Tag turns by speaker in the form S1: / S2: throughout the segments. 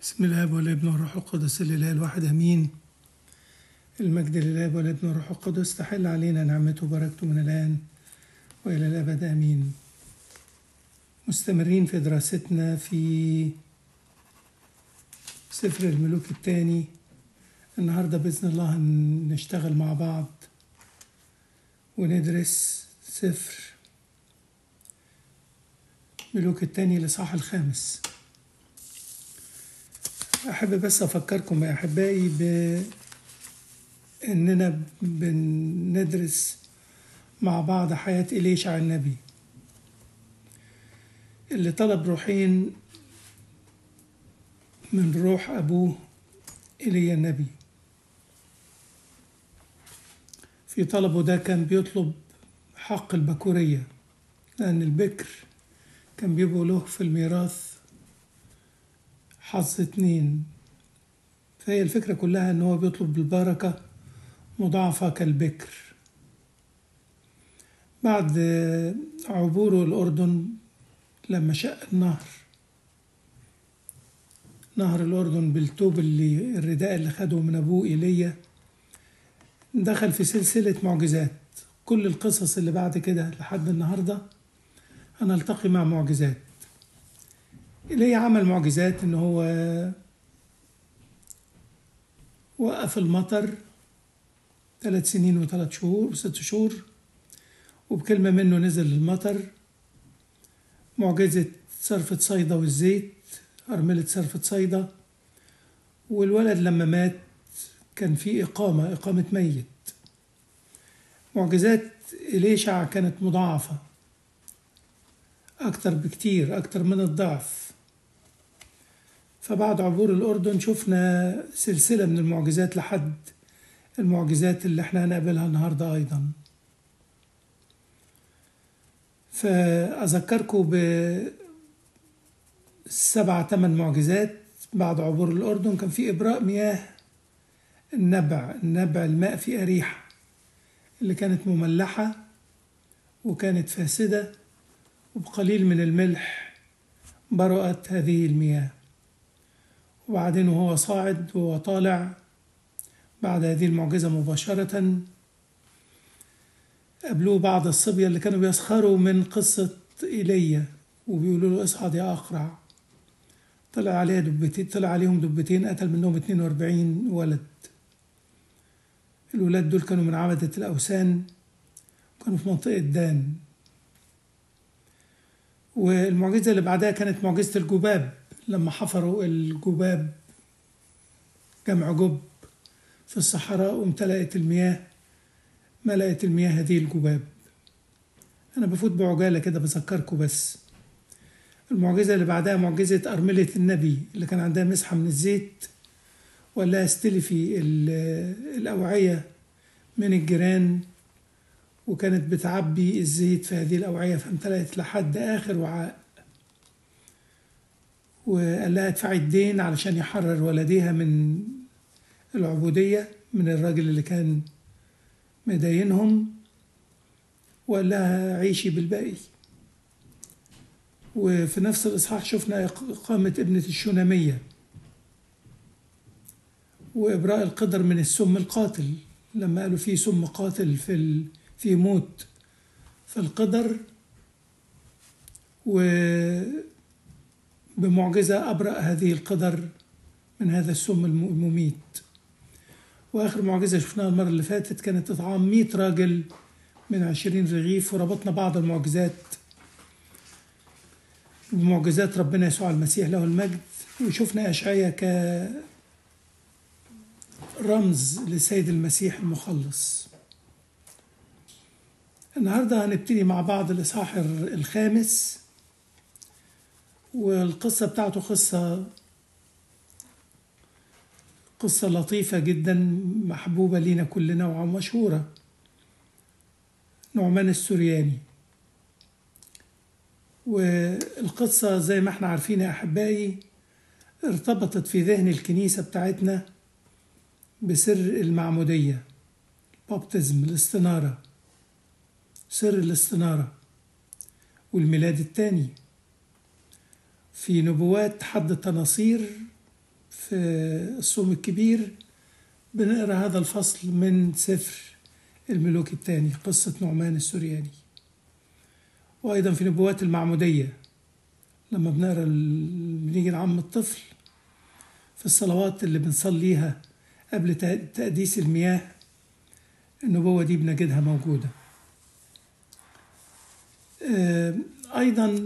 S1: بسم الله والابن والروح القدس الاله الواحد امين المجد لله والابن والروح القدس تحل علينا نعمته وبركته من الان والى الابد امين مستمرين في دراستنا في سفر الملوك الثاني النهارده باذن الله نشتغل مع بعض وندرس سفر ملوك الثاني الاصحاح الخامس أحب بس أفكركم يا أحبائي بأننا بندرس مع بعض حياة إليشع النبي اللي طلب روحين من روح أبوه إيليا النبي في طلبه ده كان بيطلب حق البكورية لأن البكر كان بيبقوا له في الميراث حظ اتنين فهي الفكرة كلها ان هو بيطلب بالبركة مضاعفة كالبكر بعد عبوره الأردن لما شق النهر نهر الأردن بالتوب اللي الرداء اللي خده من أبوه إيليا دخل في سلسلة معجزات كل القصص اللي بعد كده لحد النهاردة هنلتقي مع معجزات إليه عمل معجزات إن هو وقف المطر ثلاث سنين وثلاث شهور وست شهور وبكلمة منه نزل المطر معجزة صرفة صيدا والزيت أرملة صرفة صيدا والولد لما مات كان في إقامة إقامة ميت معجزات إليشع كانت مضاعفة أكتر بكتير أكتر من الضعف فبعد عبور الأردن شفنا سلسلة من المعجزات لحد المعجزات اللي احنا هنقابلها النهاردة أيضا فأذكركم بسبعة ثمان معجزات بعد عبور الأردن كان في إبراء مياه النبع النبع الماء في أريحة اللي كانت مملحة وكانت فاسدة وبقليل من الملح برأت هذه المياه وبعدين وهو صاعد وهو طالع بعد هذه المعجزة مباشرة قابلوه بعض الصبية اللي كانوا بيسخروا من قصة إيليا وبيقولوا له اصعد يا أقرع طلع عليها دبتين طلع عليهم دبتين قتل منهم 42 ولد الولاد دول كانوا من عبدة الأوثان كانوا في منطقة دان والمعجزة اللي بعدها كانت معجزة الجباب لما حفروا الجباب جمع جب في الصحراء وامتلأت المياه ملأت المياه هذه الجباب أنا بفوت بعجالة كده بذكركم بس المعجزة اللي بعدها معجزة أرملة النبي اللي كان عندها مسحة من الزيت وقال لها استلفي الأوعية من الجيران وكانت بتعبي الزيت في هذه الأوعية فامتلأت لحد آخر وعاء وقال لها ادفعي الدين علشان يحرر ولديها من العبودية من الراجل اللي كان مداينهم وقال لها عيشي بالباقي وفي نفس الإصحاح شفنا إقامة ابنة الشونامية وإبراء القدر من السم القاتل لما قالوا في سم قاتل في ال... في موت في القدر وبمعجزة أبرأ هذه القدر من هذا السم المميت وآخر معجزة شفناها المرة اللي فاتت كانت إطعام مئة راجل من عشرين رغيف وربطنا بعض المعجزات بمعجزات ربنا يسوع المسيح له المجد وشفنا أشعية كرمز للسيد المسيح المخلص النهارده هنبتدي مع بعض الإصحاح الخامس والقصة بتاعته قصة قصة لطيفة جدا محبوبة لينا كلنا ومشهورة نعمان السورياني والقصة زي ما احنا عارفين يا أحبائي ارتبطت في ذهن الكنيسة بتاعتنا بسر المعمودية البابتزم الاستنارة سر الاستنارة والميلاد الثاني في نبوات حد التناصير في الصوم الكبير بنقرا هذا الفصل من سفر الملوك الثاني قصة نعمان السورياني وأيضا في نبوات المعمودية لما بنقرا بنيجي نعم الطفل في الصلوات اللي بنصليها قبل تقديس المياه النبوة دي بنجدها موجودة أيضا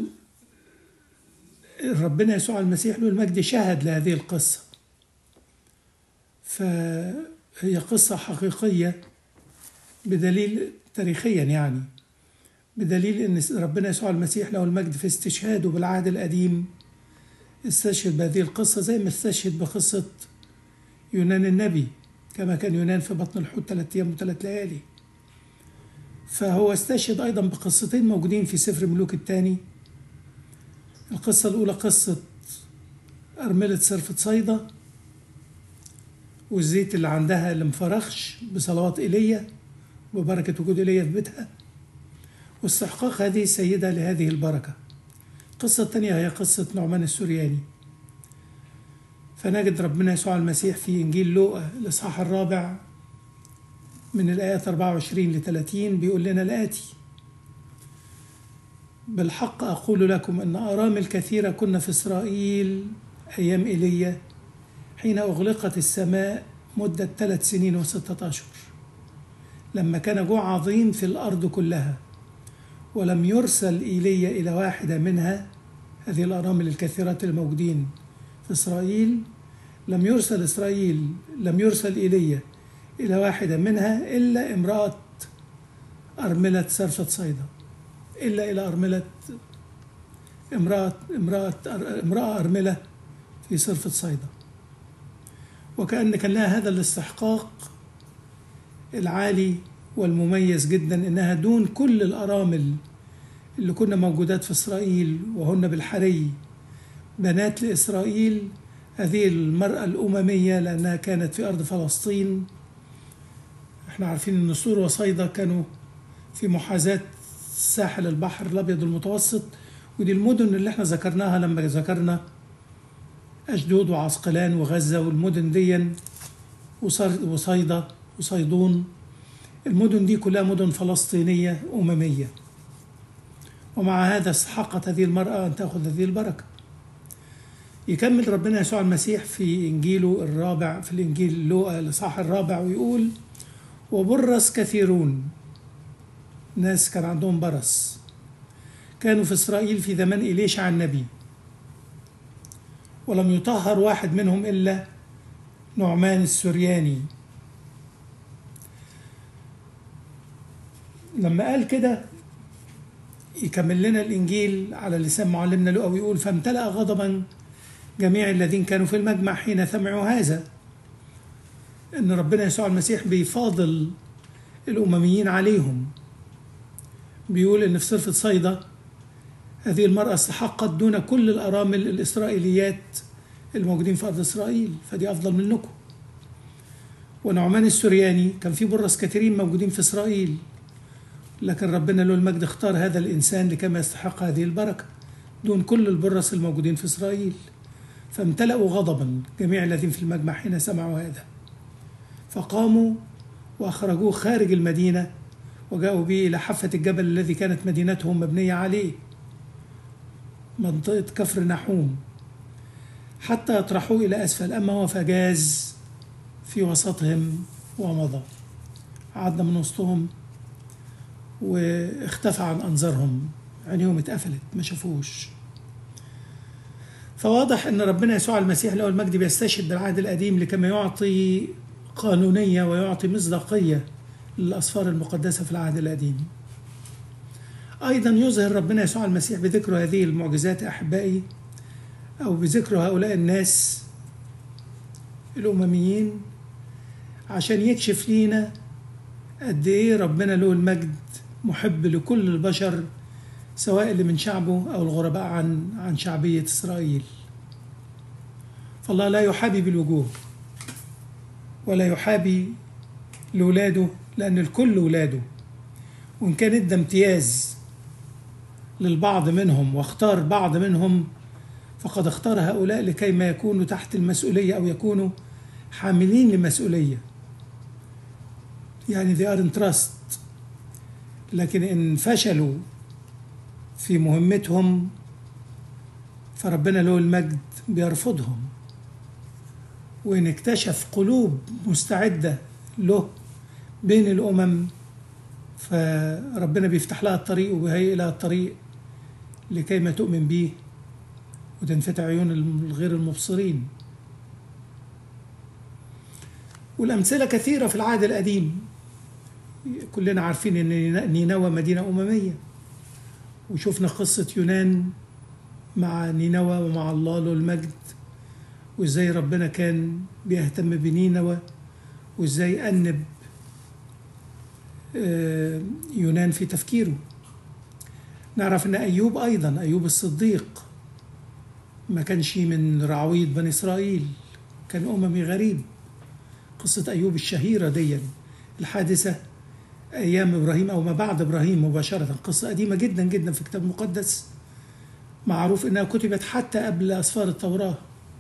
S1: ربنا يسوع المسيح له المجد شهد لهذه القصة فهي قصة حقيقية بدليل تاريخيا يعني بدليل ان ربنا يسوع المسيح له المجد في استشهاده بالعهد القديم استشهد بهذه القصة زي ما استشهد بقصة يونان النبي كما كان يونان في بطن الحوت ثلاثة أيام وثلاث ليالي فهو استشهد أيضا بقصتين موجودين في سفر ملوك الثاني القصة الأولى قصة أرملة صرفة صيدا والزيت اللي عندها اللي مفرخش بصلوات إيليا وبركة وجود إيليا في بيتها واستحقاق هذه السيدة لهذه البركة القصة الثانية هي قصة نعمان السورياني فنجد ربنا يسوع المسيح في إنجيل لوقا الإصحاح الرابع من الآيات 24 ل 30 بيقول لنا الآتي بالحق أقول لكم أن أرامل كثيرة كنا في إسرائيل أيام إيليا حين أغلقت السماء مدة ثلاث سنين وستة أشهر لما كان جوع عظيم في الأرض كلها ولم يرسل إيليا إلى واحدة منها هذه الأرامل الكثيرة الموجودين في إسرائيل لم يرسل إسرائيل لم يرسل إيليا إلى واحدة منها إلا امرأة أرملة سرفة صيدا إلا إلى أرملة امرأة امرأة امرأة أرملة في صرفة صيدا وكأن كان لها هذا الاستحقاق العالي والمميز جدا انها دون كل الارامل اللي كنا موجودات في اسرائيل وهن بالحري بنات لاسرائيل هذه المراه الامميه لانها كانت في ارض فلسطين احنا عارفين ان سور وصيدا كانوا في محاذاه ساحل البحر الابيض المتوسط ودي المدن اللي احنا ذكرناها لما ذكرنا اشدود وعسقلان وغزه والمدن دي وصيدا وصيدون المدن دي كلها مدن فلسطينية أممية ومع هذا استحقت هذه المرأة أن تأخذ هذه البركة يكمل ربنا يسوع المسيح في إنجيله الرابع في الإنجيل لوقا الإصحاح الرابع ويقول وبرص كثيرون ناس كان عندهم برص كانوا في إسرائيل في زمان إليشع النبي ولم يطهر واحد منهم إلا نعمان السرياني لما قال كده يكمل لنا الإنجيل على لسان معلمنا لقى ويقول فامتلأ غضبا جميع الذين كانوا في المجمع حين سمعوا هذا إن ربنا يسوع المسيح بيفاضل الأمميين عليهم بيقول إن في صرفة صيدا هذه المرأة استحقت دون كل الأرامل الإسرائيليات الموجودين في أرض إسرائيل فدي أفضل منكم ونعمان السرياني كان في برص كثيرين موجودين في إسرائيل لكن ربنا له المجد اختار هذا الإنسان لكما يستحق هذه البركة دون كل البرص الموجودين في إسرائيل فامتلأوا غضبا جميع الذين في المجمع حين سمعوا هذا فقاموا وأخرجوه خارج المدينة وجاءوا به إلى حافة الجبل الذي كانت مدينتهم مبنية عليه منطقة كفر نحوم حتى يطرحوه إلى أسفل أما هو فجاز في وسطهم ومضى عدنا من وسطهم واختفى عن أنظارهم عينيهم اتقفلت ما شافوش فواضح ان ربنا يسوع المسيح له المجد بيستشهد بالعهد القديم لكما يعطي قانونيه ويعطي مصداقيه للاسفار المقدسه في العهد القديم. ايضا يظهر ربنا يسوع المسيح بذكر هذه المعجزات احبائي او بذكر هؤلاء الناس الامميين عشان يكشف لينا قد ايه ربنا له المجد محب لكل البشر سواء اللي من شعبه او الغرباء عن عن شعبيه اسرائيل فالله لا يحابي بالوجوه ولا يحابي لاولاده لان الكل ولاده وان كان ادى امتياز للبعض منهم واختار بعض منهم فقد اختار هؤلاء لكي ما يكونوا تحت المسؤولية أو يكونوا حاملين لمسؤولية يعني they are in trust لكن إن فشلوا في مهمتهم فربنا له المجد بيرفضهم وإن اكتشف قلوب مستعدة له بين الأمم فربنا بيفتح لها الطريق وبيهيئ لها الطريق لكي ما تؤمن به وتنفتح عيون الغير المبصرين والأمثلة كثيرة في العهد القديم كلنا عارفين أن نينوى مدينة أممية وشفنا قصة يونان مع نينوى ومع الله له المجد وازاي ربنا كان بيهتم بنينوى وازاي أنب يونان في تفكيره نعرف ان ايوب ايضا ايوب الصديق ما كانش من رعوية بني اسرائيل كان اممي غريب قصة ايوب الشهيرة دي الحادثة ايام ابراهيم او ما بعد ابراهيم مباشرة قصة قديمة جدا جدا في الكتاب المقدس معروف انها كتبت حتى قبل اسفار التوراة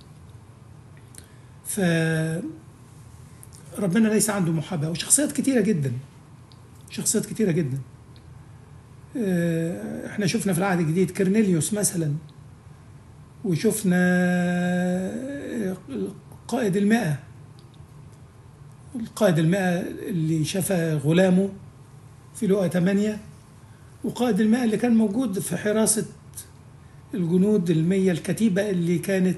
S1: ف ربنا ليس عنده محاباة وشخصيات كتيرة جدا شخصيات كتيرة جدا احنا شفنا في العهد الجديد كرنيليوس مثلا وشفنا قائد المئة القائد المئة اللي شفى غلامه في لقا 8 وقائد المئة اللي كان موجود في حراسة الجنود المية الكتيبة اللي كانت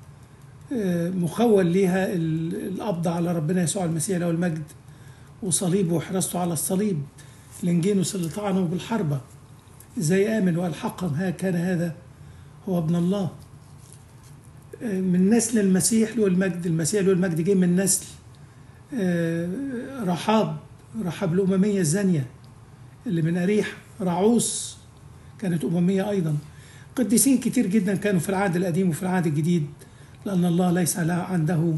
S1: مخول ليها القبض على ربنا يسوع المسيح له المجد وصليبه وحراسته على الصليب لنجينوس اللي طعنه بالحربة ازاي آمن وقال حقا ها كان هذا هو ابن الله من نسل المسيح له المجد المسيح له المجد جه من نسل رحاب رحاب الأممية الزانية اللي من أريح رعوس كانت أممية أيضا قديسين كتير جدا كانوا في العهد القديم وفي العهد الجديد لأن الله ليس عنده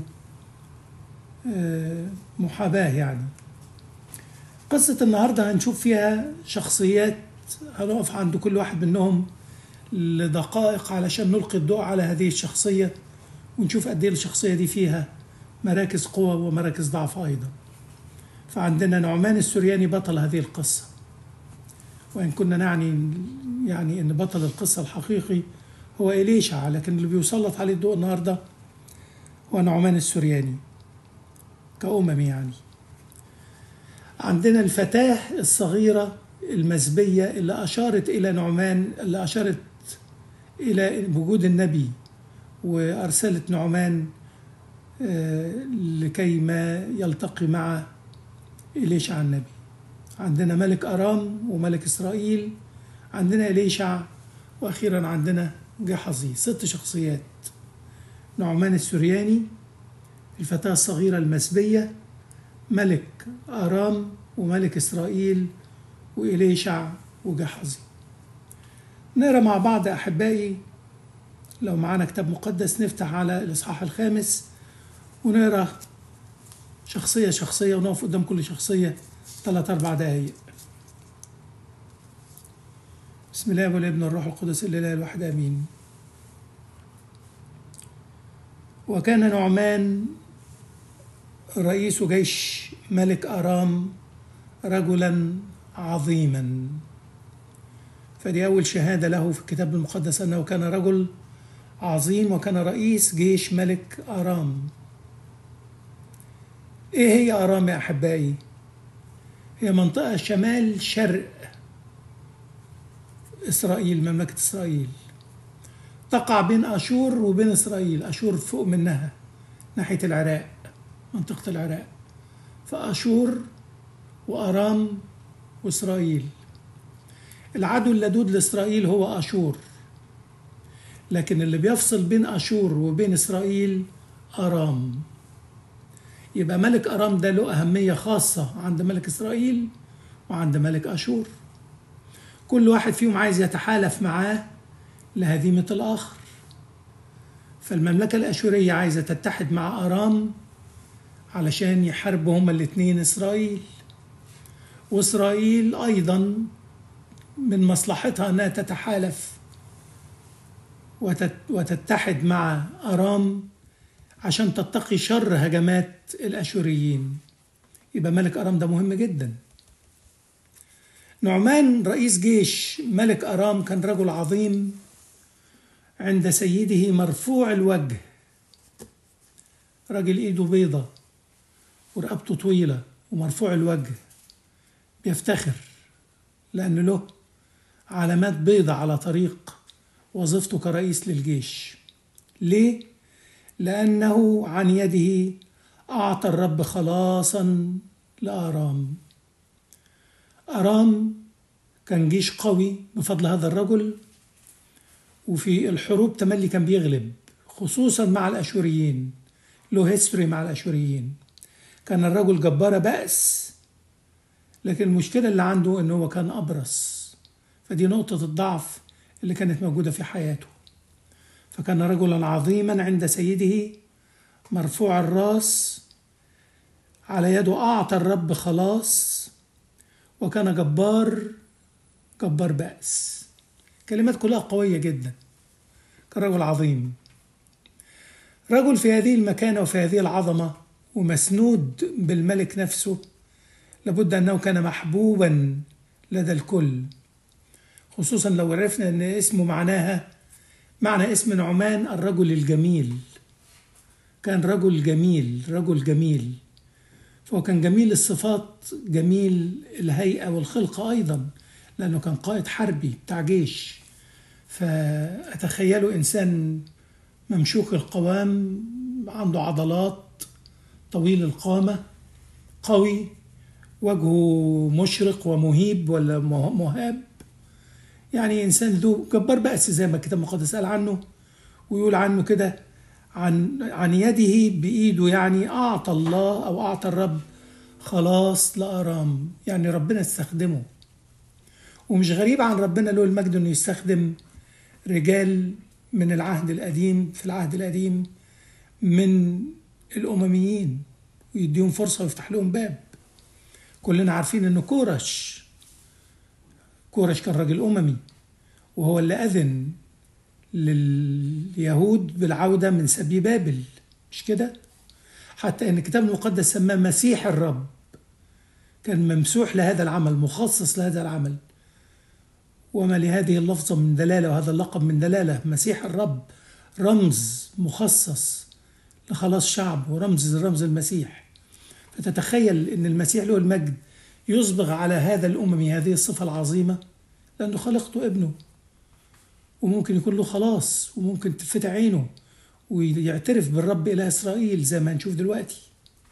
S1: محاباة يعني قصة النهاردة هنشوف فيها شخصيات هنقف عند كل واحد منهم لدقائق علشان نلقي الضوء على هذه الشخصية ونشوف قد ايه الشخصية دي فيها مراكز قوة ومراكز ضعف أيضا فعندنا نعمان السرياني بطل هذه القصة وإن كنا نعني يعني أن بطل القصة الحقيقي هو إليشع لكن اللي بيسلط عليه الضوء النهاردة هو نعمان السرياني كأمم يعني عندنا الفتاة الصغيرة المزبية اللي أشارت إلى نعمان اللي أشارت إلى وجود النبي وأرسلت نعمان لكي ما يلتقي مع إليشع النبي عندنا ملك أرام وملك إسرائيل عندنا إليشع وأخيرا عندنا جحظي ست شخصيات نعمان السرياني الفتاة الصغيرة المسبية ملك أرام وملك إسرائيل وإليشع وجحظي نقرا مع بعض أحبائي لو معانا كتاب مقدس نفتح على الإصحاح الخامس ونقرا شخصية شخصية ونقف قدام كل شخصية ثلاث أربع دقايق بسم الله والابن والروح القدس الإله الواحد آمين وكان نعمان رئيس جيش ملك أرام رجلا عظيما فدي أول شهادة له في الكتاب المقدس أنه كان رجل عظيم وكان رئيس جيش ملك أرام إيه هي أرام يا أحبائي؟ هي منطقة شمال شرق إسرائيل مملكة إسرائيل تقع بين أشور وبين إسرائيل أشور فوق منها ناحية العراق منطقة العراق فأشور وأرام وإسرائيل العدو اللدود لإسرائيل هو أشور لكن اللي بيفصل بين أشور وبين إسرائيل أرام يبقى ملك أرام ده له أهمية خاصة عند ملك إسرائيل وعند ملك أشور كل واحد فيهم عايز يتحالف معاه لهزيمة الآخر فالمملكة الأشورية عايزة تتحد مع أرام علشان يحاربوا هما الاتنين إسرائيل وإسرائيل أيضا من مصلحتها أنها تتحالف وتتحد مع أرام عشان تتقي شر هجمات الأشوريين يبقى ملك أرام ده مهم جدا نعمان رئيس جيش ملك أرام كان رجل عظيم عند سيده مرفوع الوجه راجل ايده بيضة ورقبته طويلة ومرفوع الوجه بيفتخر لأن له علامات بيضة على طريق وظيفته كرئيس للجيش ليه؟ لأنه عن يده أعطى الرب خلاصا لآرام أرام كان جيش قوي بفضل هذا الرجل وفي الحروب تملي كان بيغلب خصوصا مع الأشوريين له هيستوري مع الأشوريين كان الرجل جبار بأس لكن المشكلة اللي عنده إن هو كان أبرص فدي نقطة الضعف اللي كانت موجودة في حياته فكان رجلا عظيما عند سيده مرفوع الراس على يده أعطى الرب خلاص وكان جبار جبار بأس كلمات كلها قوية جدا كان رجل عظيم رجل في هذه المكانة وفي هذه العظمة ومسنود بالملك نفسه لابد أنه كان محبوبا لدى الكل خصوصا لو عرفنا أن اسمه معناها معنى اسم نعمان الرجل الجميل كان رجل جميل رجل جميل فهو كان جميل الصفات جميل الهيئة والخلقة أيضا لأنه كان قائد حربي بتاع جيش فأتخيله إنسان ممشوك القوام عنده عضلات طويل القامة قوي وجهه مشرق ومهيب ولا مهاب يعني إنسان ذو جبار بأس زي ما الكتاب المقدس قال عنه ويقول عنه كده عن عن يده بإيده يعني أعطى الله أو أعطى الرب خلاص لأرام يعني ربنا استخدمه ومش غريب عن ربنا له المجد انه يستخدم رجال من العهد القديم في العهد القديم من الأمميين ويديهم فرصة ويفتح لهم باب كلنا عارفين أن كورش كورش كان راجل أممي وهو اللي أذن لليهود بالعودة من سبي بابل مش كده؟ حتى أن الكتاب المقدس سماه مسيح الرب كان ممسوح لهذا العمل مخصص لهذا العمل وما لهذه اللفظة من دلالة وهذا اللقب من دلالة مسيح الرب رمز مخصص لخلاص شعب ورمز رمز المسيح فتتخيل أن المسيح له المجد يصبغ على هذا الأمم هذه الصفة العظيمة لأنه خلقته ابنه وممكن يكون له خلاص وممكن تفتح عينه ويعترف بالرب إلى إسرائيل زي ما هنشوف دلوقتي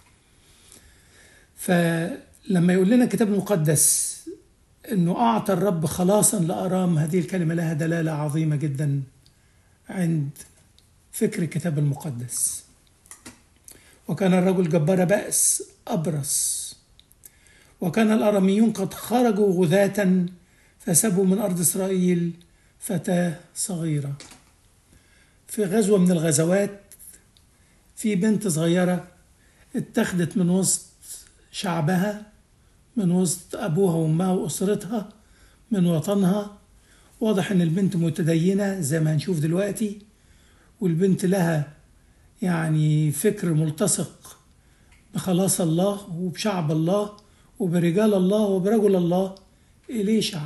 S1: فلما يقول لنا الكتاب المقدس انه اعطى الرب خلاصا لارام هذه الكلمه لها دلاله عظيمه جدا عند فكر الكتاب المقدس وكان الرجل جبار بأس أبرص وكان الأراميون قد خرجوا غذاة فسبوا من أرض إسرائيل فتاة صغيرة في غزوة من الغزوات في بنت صغيرة اتخذت من وسط شعبها من وسط أبوها وأمها وأسرتها من وطنها واضح إن البنت متدينة زي ما هنشوف دلوقتي والبنت لها يعني فكر ملتصق بخلاص الله وبشعب الله وبرجال الله وبرجل الله إليشع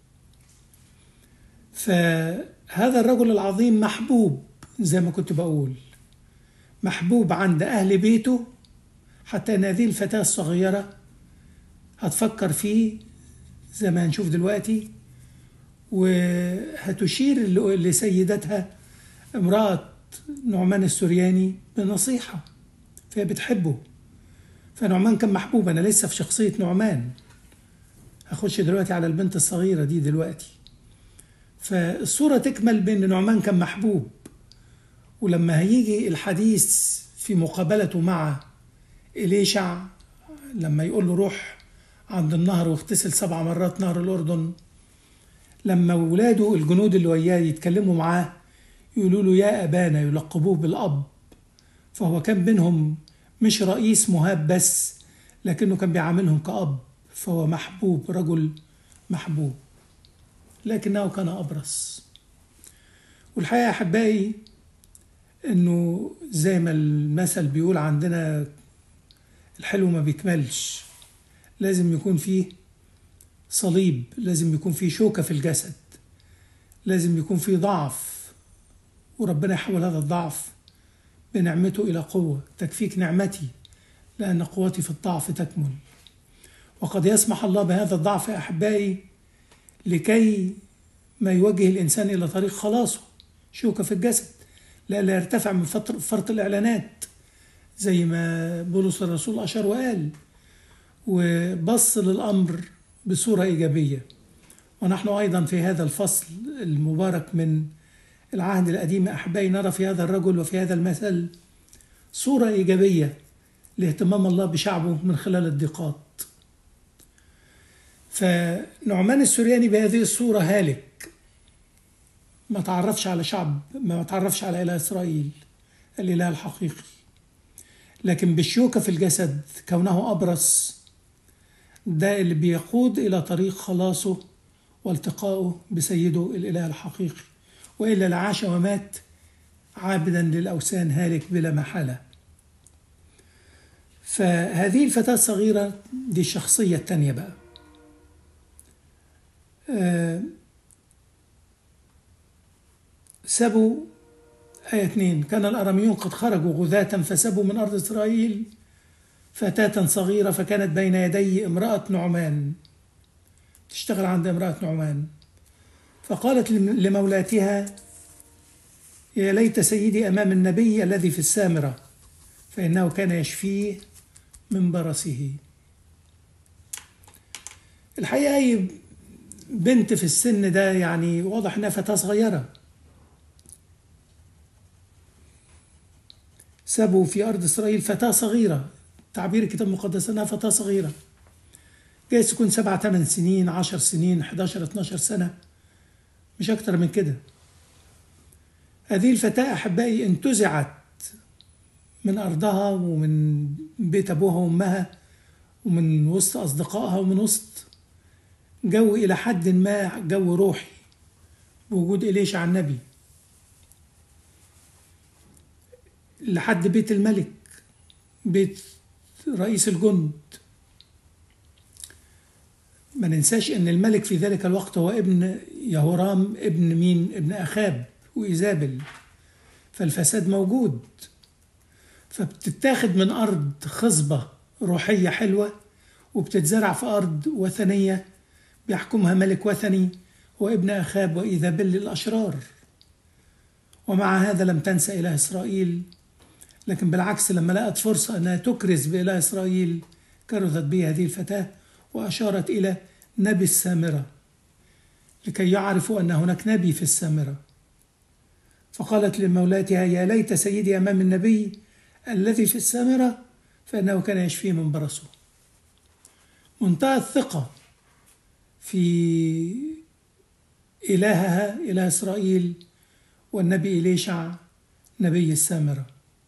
S1: فهذا الرجل العظيم محبوب زي ما كنت بقول محبوب عند أهل بيته حتى أن هذه الفتاة الصغيرة هتفكر فيه زي ما هنشوف دلوقتي وهتشير لسيدتها امرأة نعمان السورياني بنصيحة فهي بتحبه فنعمان كان محبوب أنا لسه في شخصية نعمان هخش دلوقتي على البنت الصغيرة دي دلوقتي فالصورة تكمل بأن نعمان كان محبوب ولما هيجي الحديث في مقابلته مع إليشع لما يقول له روح عند النهر واغتسل سبع مرات نهر الأردن لما ولاده الجنود اللي وياه يتكلموا معاه يقولوا له يا أبانا يلقبوه بالأب فهو كان بينهم مش رئيس مهاب بس لكنه كان بيعاملهم كأب فهو محبوب رجل محبوب لكنه كان أبرص والحقيقة يا أحبائي إنه زي ما المثل بيقول عندنا الحلو ما بيكملش لازم يكون فيه صليب لازم يكون فيه شوكة في الجسد لازم يكون فيه ضعف وربنا يحول هذا الضعف بنعمته إلى قوة تكفيك نعمتي لأن قوتي في الضعف تكمل وقد يسمح الله بهذا الضعف يا أحبائي لكي ما يوجه الإنسان إلى طريق خلاصه شوكة في الجسد لا يرتفع من فرط الإعلانات زي ما بولس الرسول أشار وقال وبص للأمر بصورة إيجابية ونحن أيضا في هذا الفصل المبارك من العهد القديم أحبائي نرى في هذا الرجل وفي هذا المثل صورة إيجابية لاهتمام الله بشعبه من خلال الضيقات فنعمان السورياني بهذه الصورة هالك ما تعرفش على شعب ما تعرفش على إله إسرائيل الإله الحقيقي لكن بالشوكة في الجسد كونه أبرص ده اللي بيقود إلى طريق خلاصه والتقائه بسيده الإله الحقيقي وإلا لعاش ومات عابدا للأوثان هالك بلا محالة فهذه الفتاة الصغيرة دي الشخصية التانية بقى أه سبوا آية 2 كان الأراميون قد خرجوا غذاة فسبوا من أرض إسرائيل فتاة صغيرة فكانت بين يدي امرأة نعمان تشتغل عند امرأة نعمان فقالت لمولاتها يا ليت سيدي أمام النبي الذي في السامرة فإنه كان يشفيه من برصه الحقيقة أي بنت في السن ده يعني واضح إنها فتاة صغيرة سابوا في أرض إسرائيل فتاة صغيرة تعبير الكتاب المقدس أنها فتاة صغيرة جايز تكون سبعة ثمان سنين عشر سنين 11 12 سنة مش أكتر من كده هذه الفتاة أحبائي انتزعت من أرضها ومن بيت أبوها وأمها ومن وسط أصدقائها ومن وسط جو إلى حد ما جو روحي بوجود إليشع النبي لحد بيت الملك بيت رئيس الجند ما ننساش ان الملك في ذلك الوقت هو ابن يهورام ابن مين ابن اخاب وايزابل فالفساد موجود فبتتاخد من ارض خصبه روحيه حلوه وبتتزرع في ارض وثنيه بيحكمها ملك وثني هو ابن اخاب وايزابل الاشرار ومع هذا لم تنسى اله اسرائيل لكن بالعكس لما لقت فرصة أنها تكرز بإله إسرائيل كرزت به هذه الفتاة وأشارت إلى نبي السامرة لكي يعرفوا أن هناك نبي في السامرة فقالت لمولاتها يا ليت سيدي أمام النبي الذي في السامرة فإنه كان يشفيه من برصه منتهى الثقة في إلهها إله إسرائيل والنبي إليشع نبي السامره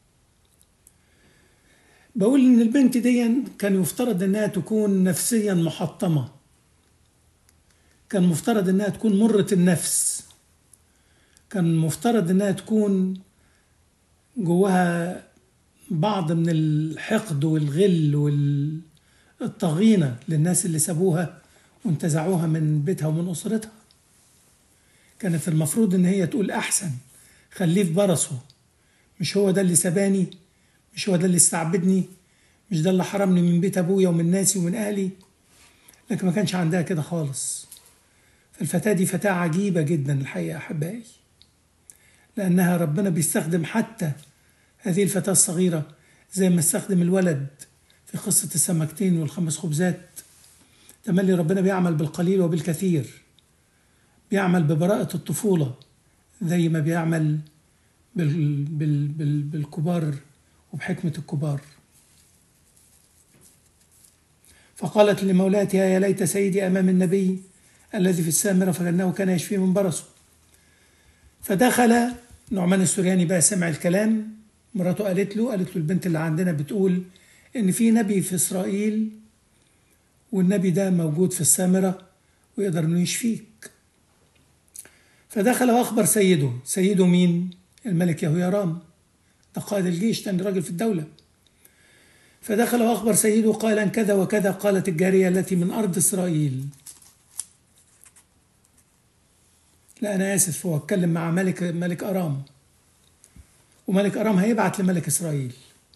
S1: بقول ان البنت دي كان يفترض انها تكون نفسيا محطمه كان مفترض انها تكون مرة النفس كان مفترض انها تكون جواها بعض من الحقد والغل والطغينة للناس اللي سابوها وانتزعوها من بيتها ومن أسرتها كانت المفروض ان هي تقول احسن خليه في برصه مش هو ده اللي سباني مش هو ده اللي استعبدني مش ده اللي حرمني من بيت ابويا ومن ناسي ومن اهلي لكن ما كانش عندها كده خالص فالفتاة دي فتاة عجيبة جدا الحقيقة أحبائي لأنها ربنا بيستخدم حتى هذه الفتاة الصغيرة زي ما استخدم الولد في قصة السمكتين والخمس خبزات تملي ربنا بيعمل بالقليل وبالكثير بيعمل ببراءة الطفولة زي ما بيعمل بال بال بال بالكبار وبحكمة الكبار فقالت لمولاتها يا ليت سيدي أمام النبي الذي في السامرة فإنه كان يشفيه من برصه فدخل نعمان السورياني بقى سمع الكلام مراته قالت له قالت له البنت اللي عندنا بتقول إن في نبي في إسرائيل والنبي ده موجود في السامرة ويقدر إنه يشفيك فدخل وأخبر سيده سيده مين؟ الملك يهويرام ده قائد الجيش تاني راجل في الدولة فدخل وأخبر سيده قائلا كذا وكذا قالت الجارية التي من أرض إسرائيل لا أنا آسف هو اتكلم مع ملك ملك أرام وملك أرام هيبعت لملك إسرائيل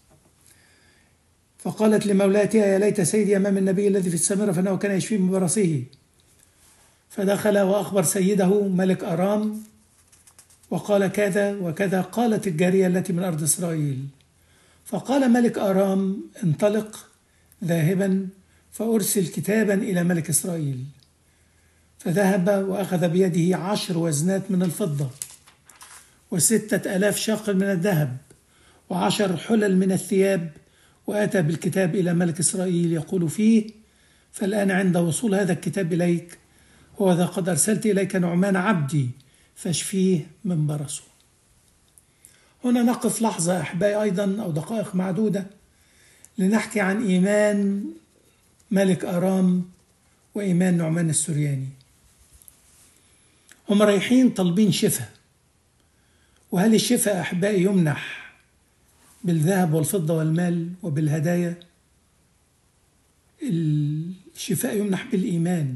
S1: فقالت لمولاتها يا ليت سيدي أمام النبي الذي في السامرة فإنه كان يشفي من برصه فدخل وأخبر سيده ملك أرام وقال كذا وكذا قالت الجارية التي من أرض إسرائيل فقال ملك أرام انطلق ذاهبا فأرسل كتابا إلى ملك إسرائيل فذهب وأخذ بيده عشر وزنات من الفضة وستة ألاف شاقل من الذهب وعشر حلل من الثياب وأتى بالكتاب إلى ملك إسرائيل يقول فيه فالآن عند وصول هذا الكتاب إليك هو ذا قد أرسلت إليك نعمان عبدي فاشفيه من برصه هنا نقف لحظة أحبائي أيضا أو دقائق معدودة لنحكي عن إيمان ملك أرام وإيمان نعمان السرياني هم رايحين طالبين شفاء وهل الشفاء أحبائي يمنح بالذهب والفضة والمال وبالهدايا الشفاء يمنح بالإيمان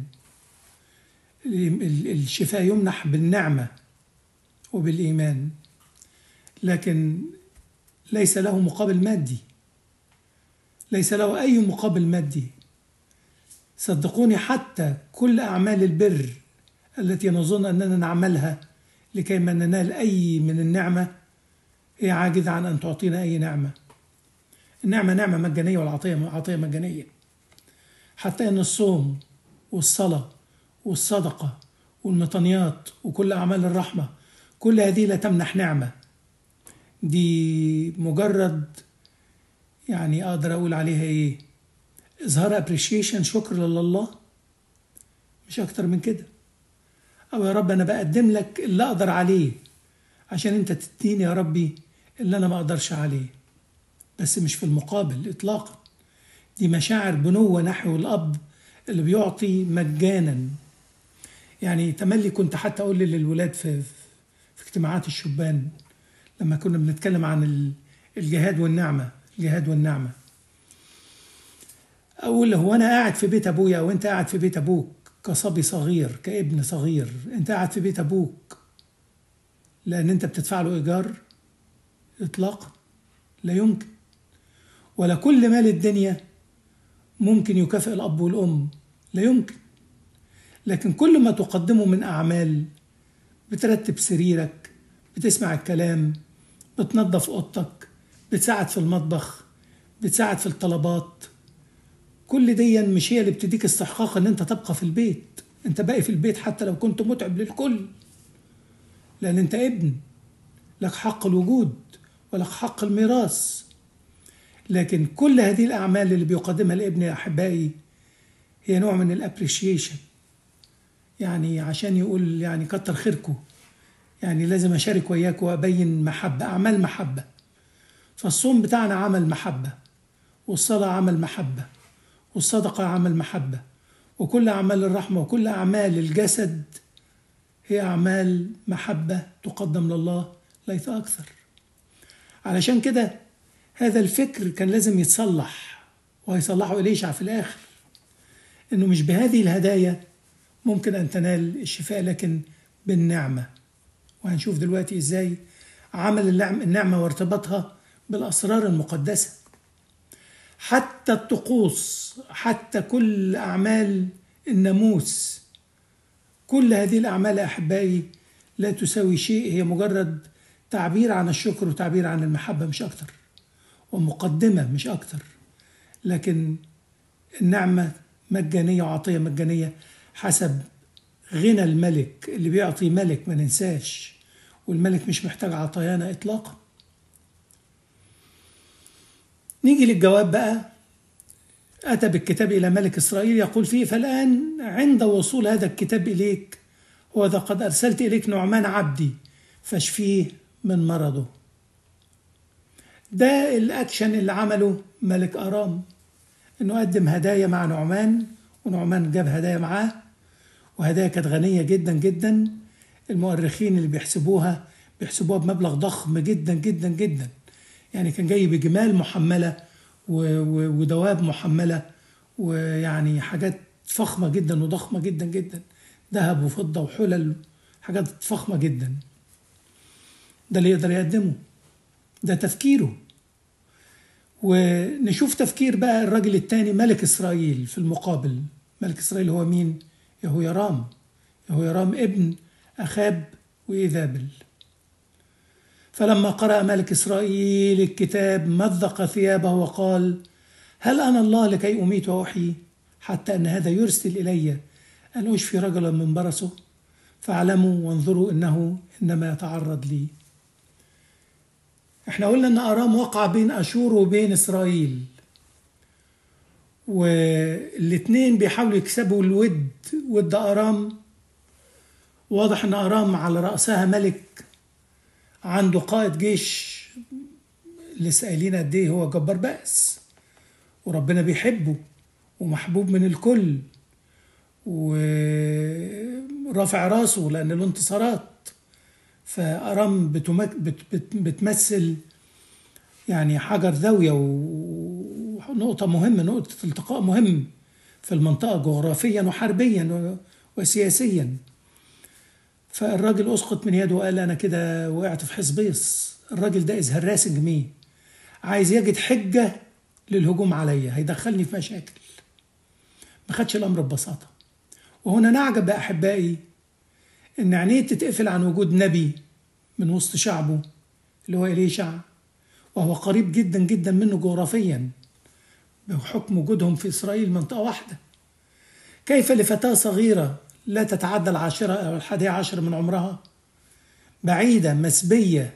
S1: الشفاء يمنح بالنعمة وبالإيمان لكن ليس له مقابل مادي ليس له أي مقابل مادي صدقوني حتى كل أعمال البر التي نظن أننا نعملها لكي ما ننال أي من النعمة هي عاجزة عن أن تعطينا أي نعمة النعمة نعمة مجانية والعطية عطية مجانية حتى أن الصوم والصلاة والصدقة والمطنيات وكل أعمال الرحمة كل هذه لا تمنح نعمة دي مجرد يعني أقدر أقول عليها إيه إظهار أبريشيشن شكر لله مش أكتر من كده أو يا رب أنا بقدم لك اللي أقدر عليه عشان أنت تديني يا ربي اللي أنا ما أقدرش عليه بس مش في المقابل إطلاقا دي مشاعر بنوة نحو الأب اللي بيعطي مجانا يعني تملي كنت حتى أقول للولاد في, في اجتماعات الشبان لما كنا بنتكلم عن الجهاد والنعمة الجهاد والنعمة أقول هو أنا قاعد في بيت أبويا أو أنت قاعد في بيت أبوك كصبي صغير كابن صغير أنت قاعد في بيت أبوك لأن أنت بتدفع له إيجار إطلاقا لا يمكن ولا كل مال الدنيا ممكن يكافئ الأب والأم لا يمكن لكن كل ما تقدمه من أعمال بترتب سريرك بتسمع الكلام بتنظف أوضتك بتساعد في المطبخ بتساعد في الطلبات كل دي مش هي اللي بتديك استحقاق ان انت تبقى في البيت انت باقي في البيت حتى لو كنت متعب للكل لان انت ابن لك حق الوجود ولك حق الميراث لكن كل هذه الاعمال اللي بيقدمها الابن يا احبائي هي نوع من الابريشيشن يعني عشان يقول يعني كتر خيركم يعني لازم اشارك وياك وابين محبه اعمال محبه فالصوم بتاعنا عمل محبه والصلاه عمل محبه والصدقه عمل محبه وكل اعمال الرحمه وكل اعمال الجسد هي اعمال محبه تقدم لله ليس اكثر علشان كده هذا الفكر كان لازم يتصلح وهيصلحه إليشع في الآخر إنه مش بهذه الهدايا ممكن أن تنال الشفاء لكن بالنعمة وهنشوف دلوقتي إزاي عمل النعمة وارتباطها بالأسرار المقدسة حتى الطقوس حتى كل أعمال الناموس كل هذه الأعمال أحبائي لا تساوي شيء هي مجرد تعبير عن الشكر وتعبير عن المحبة مش أكتر ومقدمة مش أكتر لكن النعمة مجانية وعطية مجانية حسب غنى الملك اللي بيعطي ملك ما ننساش والملك مش محتاج عطايانا إطلاقا نيجي للجواب بقى أتى بالكتاب إلى ملك إسرائيل يقول فيه فالآن عند وصول هذا الكتاب إليك هو ذا قد أرسلت إليك نعمان عبدي فاشفيه من مرضه ده الأكشن اللي عمله ملك أرام إنه قدم هدايا مع نعمان ونعمان جاب هدايا معاه وهدايا كانت غنية جدا جدا المؤرخين اللي بيحسبوها بيحسبوها بمبلغ ضخم جدا جدا جدا يعني كان جاي بجمال محملة ودواب محملة ويعني حاجات فخمة جدا وضخمة جدا جدا ذهب وفضة وحلل حاجات فخمة جدا ده اللي يقدر يقدمه ده تفكيره ونشوف تفكير بقى الراجل الثاني ملك إسرائيل في المقابل ملك إسرائيل هو مين؟ يهو يرام يهو يرام ابن أخاب وإيذابل فلما قرأ ملك إسرائيل الكتاب مزق ثيابه وقال هل أنا الله لكي أميت وأحيي حتى أن هذا يرسل إلي أن أشفي رجلا من برصه فاعلموا وانظروا إنه إنما يتعرض لي احنا قلنا ان ارام وقع بين اشور وبين اسرائيل والاتنين بيحاولوا يكسبوا الود ود ارام واضح ان ارام على راسها ملك عنده قائد جيش لسه قايلين قد ايه هو جبار بأس وربنا بيحبه ومحبوب من الكل ورافع راسه لأن له انتصارات فأرام بتمك بت بت بتمثل يعني حجر ذوية ونقطة مهمة نقطة التقاء مهم في المنطقة جغرافيا وحربيا وسياسيا فالراجل أسقط من يده وقال أنا كده وقعت في حصبيص الراجل ده إز هراسنج مي عايز يجد حجة للهجوم عليا هيدخلني في مشاكل ما خدش الأمر ببساطة وهنا نعجب بأحبائي إن عينيه تتقفل عن وجود نبي من وسط شعبه اللي هو إليشع وهو قريب جدا جدا منه جغرافيا بحكم وجودهم في إسرائيل منطقة واحدة كيف لفتاة صغيرة لا تتعدى العاشرة أو الحادية عشر من عمرها بعيدة مسبية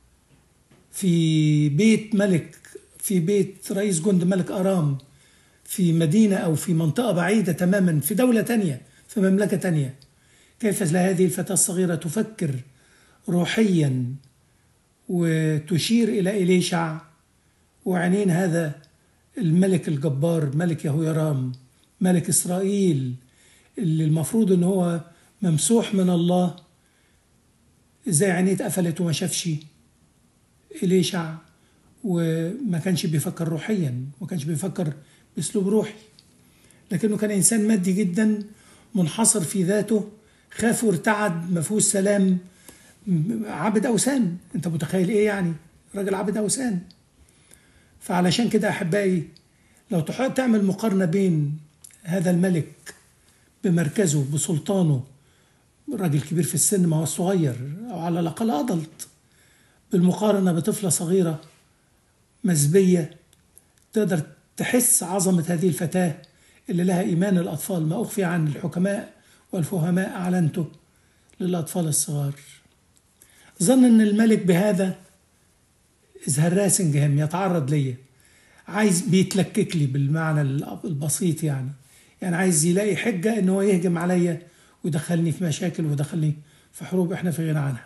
S1: في بيت ملك في بيت رئيس جند ملك أرام في مدينة أو في منطقة بعيدة تماما في دولة تانية في مملكة تانية كيف هذه الفتاة الصغيرة تفكر روحيا وتشير إلى إليشع وعينين هذا الملك الجبار ملك يهويرام ملك إسرائيل اللي المفروض ان هو ممسوح من الله ازاي عينيه اتقفلت وما شافش إليشع وما كانش بيفكر روحيا ما كانش بيفكر باسلوب روحي لكنه كان انسان مادي جدا منحصر في ذاته خاف وارتعد ما فيهوش سلام عبد اوثان انت متخيل ايه يعني راجل عبد اوثان فعلشان كده احبائي لو تحاول تعمل مقارنه بين هذا الملك بمركزه بسلطانه راجل كبير في السن ما هو صغير او على الاقل ادلت بالمقارنه بطفله صغيره مزبيه تقدر تحس عظمه هذه الفتاه اللي لها ايمان الاطفال ما اخفي عن الحكماء والفهماء اعلنته للاطفال الصغار ظن ان الملك بهذا هراسنج هم يتعرض ليا عايز بيتلكك لي بالمعنى البسيط يعني يعني عايز يلاقي حجة ان هو يهجم عليا ويدخلني في مشاكل ويدخلني في حروب احنا في غنى عنها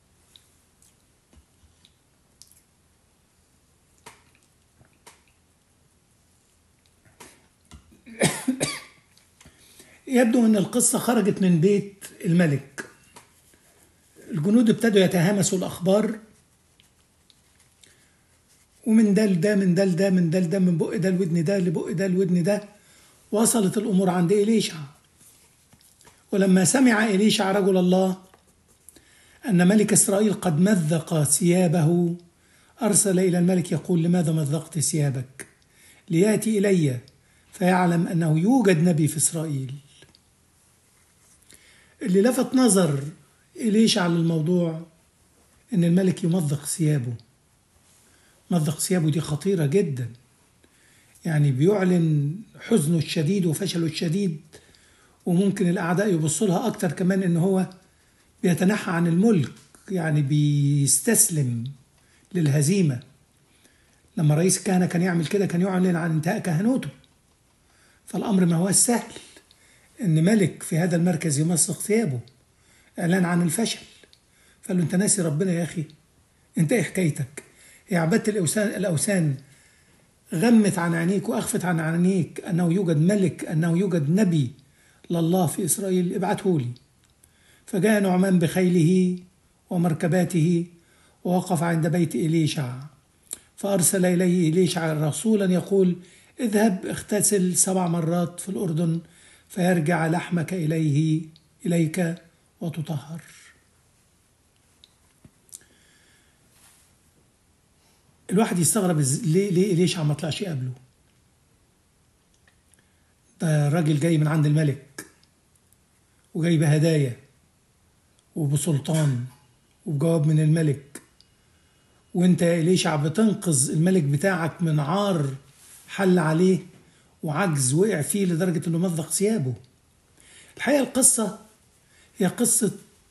S1: يبدو ان القصة خرجت من بيت الملك الجنود ابتدوا يتهامسوا الأخبار ومن ده لده من ده لده من ده لده من بق ده لودن ده لبق ده لودن ده وصلت الأمور عند إليشع ولما سمع إليشع رجل الله أن ملك إسرائيل قد مذق ثيابه أرسل إلى الملك يقول لماذا مذقت ثيابك ليأتي إلي فيعلم أنه يوجد نبي في إسرائيل اللي لفت نظر إليش على الموضوع إن الملك يمضغ ثيابه مضغ ثيابه دي خطيرة جدا يعني بيعلن حزنه الشديد وفشله الشديد وممكن الأعداء يبصوا لها أكتر كمان إن هو بيتنحى عن الملك يعني بيستسلم للهزيمة لما رئيس الكهنة كان يعمل كده كان يعلن عن انتهاء كهنوته فالأمر ما هو سهل إن ملك في هذا المركز يمسخ ثيابه إعلان عن الفشل فقال له أنت ناسي ربنا يا أخي أنت إيه حكايتك هي عبادة الأوثان الأوثان غمت عن عينيك وأخفت عن عينيك أنه يوجد ملك أنه يوجد نبي لله في إسرائيل ابعته لي فجاء نعمان بخيله ومركباته ووقف عند بيت إليشع فأرسل إليه إليشع رسولا يقول اذهب اغتسل سبع مرات في الأردن فيرجع لحمك إليه إليك وتطهر الواحد يستغرب ليه ليه إليشع ما طلعش قبله ده راجل جاي من عند الملك وجاي بهدايا وبسلطان وبجواب من الملك وانت يا إليشع بتنقذ الملك بتاعك من عار حل عليه وعجز وقع فيه لدرجة انه مزق ثيابه الحقيقة القصة هي قصة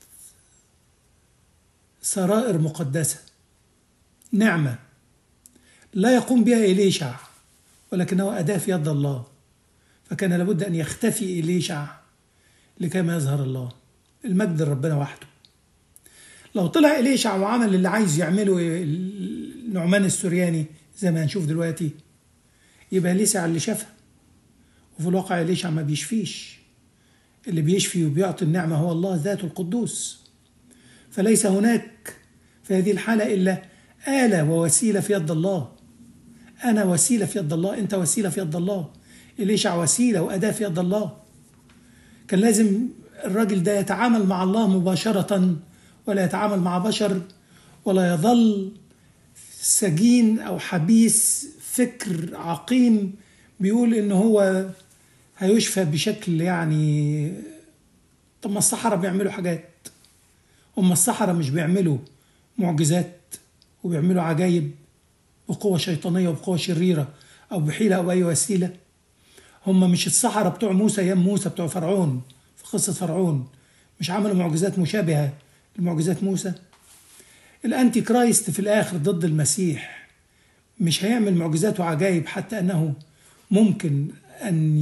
S1: سرائر مقدسة نعمة لا يقوم بها إليشع ولكنه أداة في يد الله فكان لابد أن يختفي إليشع لكي ما يظهر الله المجد لربنا وحده لو طلع إليشع وعمل اللي عايز يعمله نعمان السورياني زي ما هنشوف دلوقتي يبقى ليسع اللي شافها وفي الواقع إليشع ما بيشفيش اللي بيشفي وبيعطي النعمة هو الله ذاته القدوس فليس هناك في هذه الحالة إلا آلة ووسيلة في يد الله أنا وسيلة في يد الله أنت وسيلة في يد الله إليشع وسيلة وأداة في يد الله كان لازم الراجل ده يتعامل مع الله مباشرة ولا يتعامل مع بشر ولا يظل سجين أو حبيس فكر عقيم بيقول إن هو هيشفى بشكل يعني طب ما الصحراء بيعملوا حاجات هم الصحراء مش بيعملوا معجزات وبيعملوا عجايب بقوة شيطانية وبقوة شريرة أو بحيلة أو أي وسيلة هم مش الصحراء بتوع موسى أيام موسى بتوع فرعون في قصة فرعون مش عملوا معجزات مشابهة لمعجزات موسى الأنتي كرايست في الآخر ضد المسيح مش هيعمل معجزات وعجائب حتى أنه ممكن أن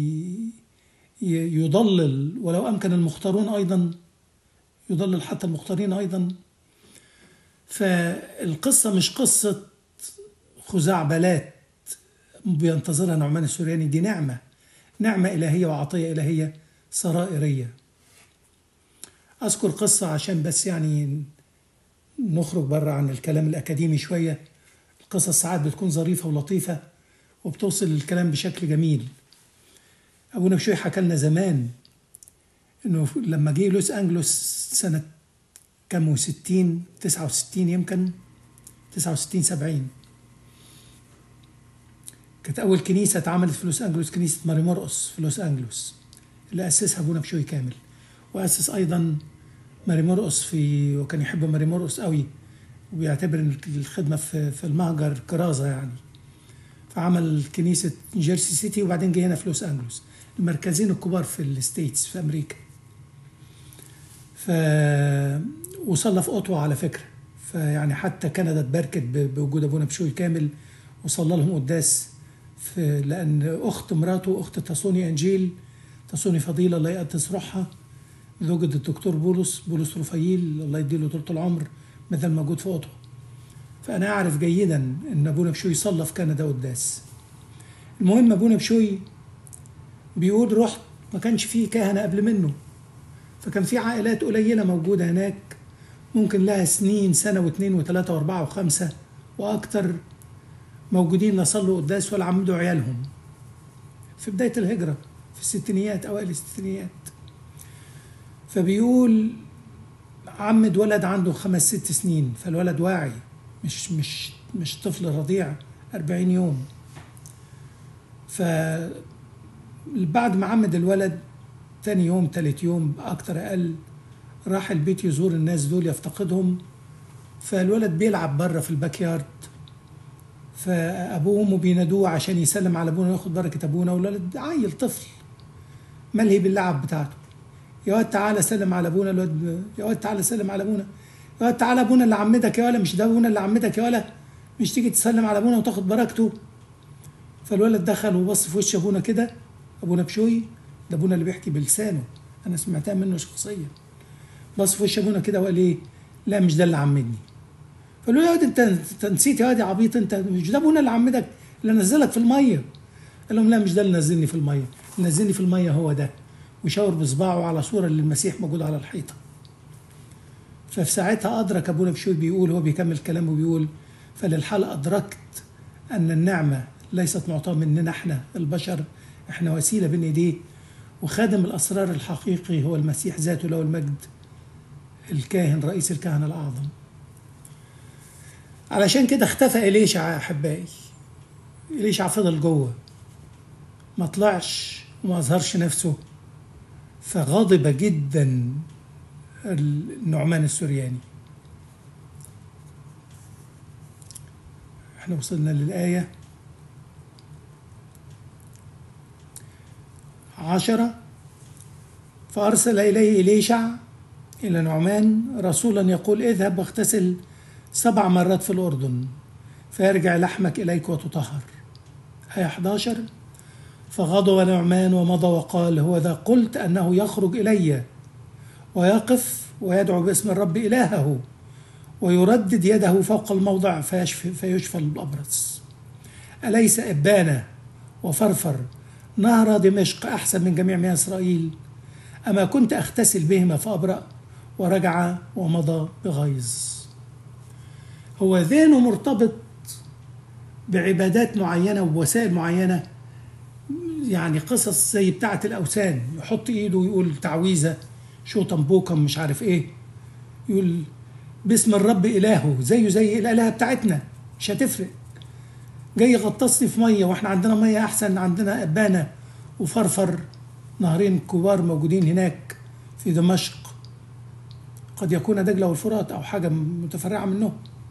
S1: يضلل ولو أمكن المختارون أيضا يضلل حتى المختارين أيضا فالقصة مش قصة خزعبلات بينتظرها نعمان السورياني دي نعمة نعمة إلهية وعطية إلهية سرائرية أذكر قصة عشان بس يعني نخرج بره عن الكلام الأكاديمي شوية القصص ساعات بتكون ظريفة ولطيفة وبتوصل الكلام بشكل جميل أبونا بشوي حكى لنا زمان إنه لما جه لوس أنجلوس سنة كام وستين تسعة وستين يمكن تسعة وستين سبعين كانت أول كنيسة اتعملت في لوس أنجلوس كنيسة ماري مرقص في لوس أنجلوس اللي أسسها أبونا بشوي كامل وأسس أيضا ماري مرقص في وكان يحب ماري مرقص قوي وبيعتبر ان الخدمة في, في المهجر كرازة يعني فعمل كنيسة جيرسي سيتي وبعدين جه هنا في لوس أنجلوس المركزين الكبار في الستيتس في أمريكا ف وصلى في أوتوا على فكرة فيعني حتى كندا اتباركت بوجود أبونا بشوي كامل وصلى لهم قداس في لأن أخت مراته أخت تصوني أنجيل تصوني فضيلة الله يقدس روحها زوجة الدكتور بولس بولس رفايل الله يديله طول العمر مثل موجود في أوتوا فأنا أعرف جيدا إن أبونا بشوي صلى في كندا قداس المهم أبونا بشوي بيقول رحت ما كانش فيه كهنة قبل منه فكان في عائلات قليلة موجودة هناك ممكن لها سنين سنة واثنين وثلاثة وأربعة وخمسة وأكتر موجودين لا صلوا قداس ولا عمدوا عيالهم في بداية الهجرة في الستينيات أوائل الستينيات فبيقول عمد ولد عنده خمس ست سنين فالولد واعي مش مش مش طفل رضيع أربعين يوم ف بعد ما عمد الولد تاني يوم تالت يوم أكتر أقل راح البيت يزور الناس دول يفتقدهم فالولد بيلعب بره في الباك يارد فابوه وامه بينادوه عشان يسلم على ابونا وياخد بركه ابونا والولد عيل طفل ملهي باللعب بتاعته يا واد تعالى سلم على ابونا الواد يا واد تعالى سلم على ابونا يا واد تعالى ابونا اللي عمتك يا ولا مش ده ابونا اللي عمتك يا ولا مش تيجي تسلم على ابونا وتاخد بركته فالولد دخل وبص في وش ابونا كده ابونا بشوي ده ابونا اللي بيحكي بلسانه انا سمعتها منه شخصيا بص في وش ابونا كده وقال ايه لا مش ده اللي عمدني فقال له يا واد انت انت نسيت يا واد يا عبيط انت مش ده ابونا اللي عمدك اللي نزلك في الميه قال لهم لا مش ده اللي نزلني في الميه اللي نزلني في الميه هو ده وشاور بصباعه على صوره للمسيح موجوده على الحيطه ففي ساعتها أدرك أبونا بشوي بيقول هو بيكمل كلامه بيقول فللحال أدركت أن النعمة ليست معطاة مننا احنا البشر احنا وسيلة بين ايديه وخادم الأسرار الحقيقي هو المسيح ذاته له المجد الكاهن رئيس الكهنة الأعظم علشان كده اختفى إليشع يا أحبائي إليشع فضل جوه ما طلعش وما أظهرش نفسه فغضب جدا النعمان السورياني احنا وصلنا للآية عشرة فأرسل إليه إليشع إلى نعمان رسولا يقول اذهب واغتسل سبع مرات في الأردن فيرجع لحمك إليك وتطهر آية 11 فغضب نعمان ومضى وقال هو ذا قلت أنه يخرج إلي ويقف ويدعو باسم الرب إلهه ويردد يده فوق الموضع فيشفي, فيشفى الأبرص أليس إبانة وفرفر نهر دمشق أحسن من جميع مياه إسرائيل أما كنت أغتسل بهما فأبرأ ورجع ومضى بغيظ هو ذهنه مرتبط بعبادات معينة ووسائل معينة يعني قصص زي بتاعة الأوثان يحط إيده ويقول تعويذة شوطن بوكم مش عارف إيه يقول باسم الرب إلهه زيه زي الآلهة بتاعتنا مش هتفرق جاي يغطسني في مية واحنا عندنا مية أحسن عندنا أبانة وفرفر نهرين كبار موجودين هناك في دمشق قد يكون دجلة والفرات أو حاجة متفرعة منهم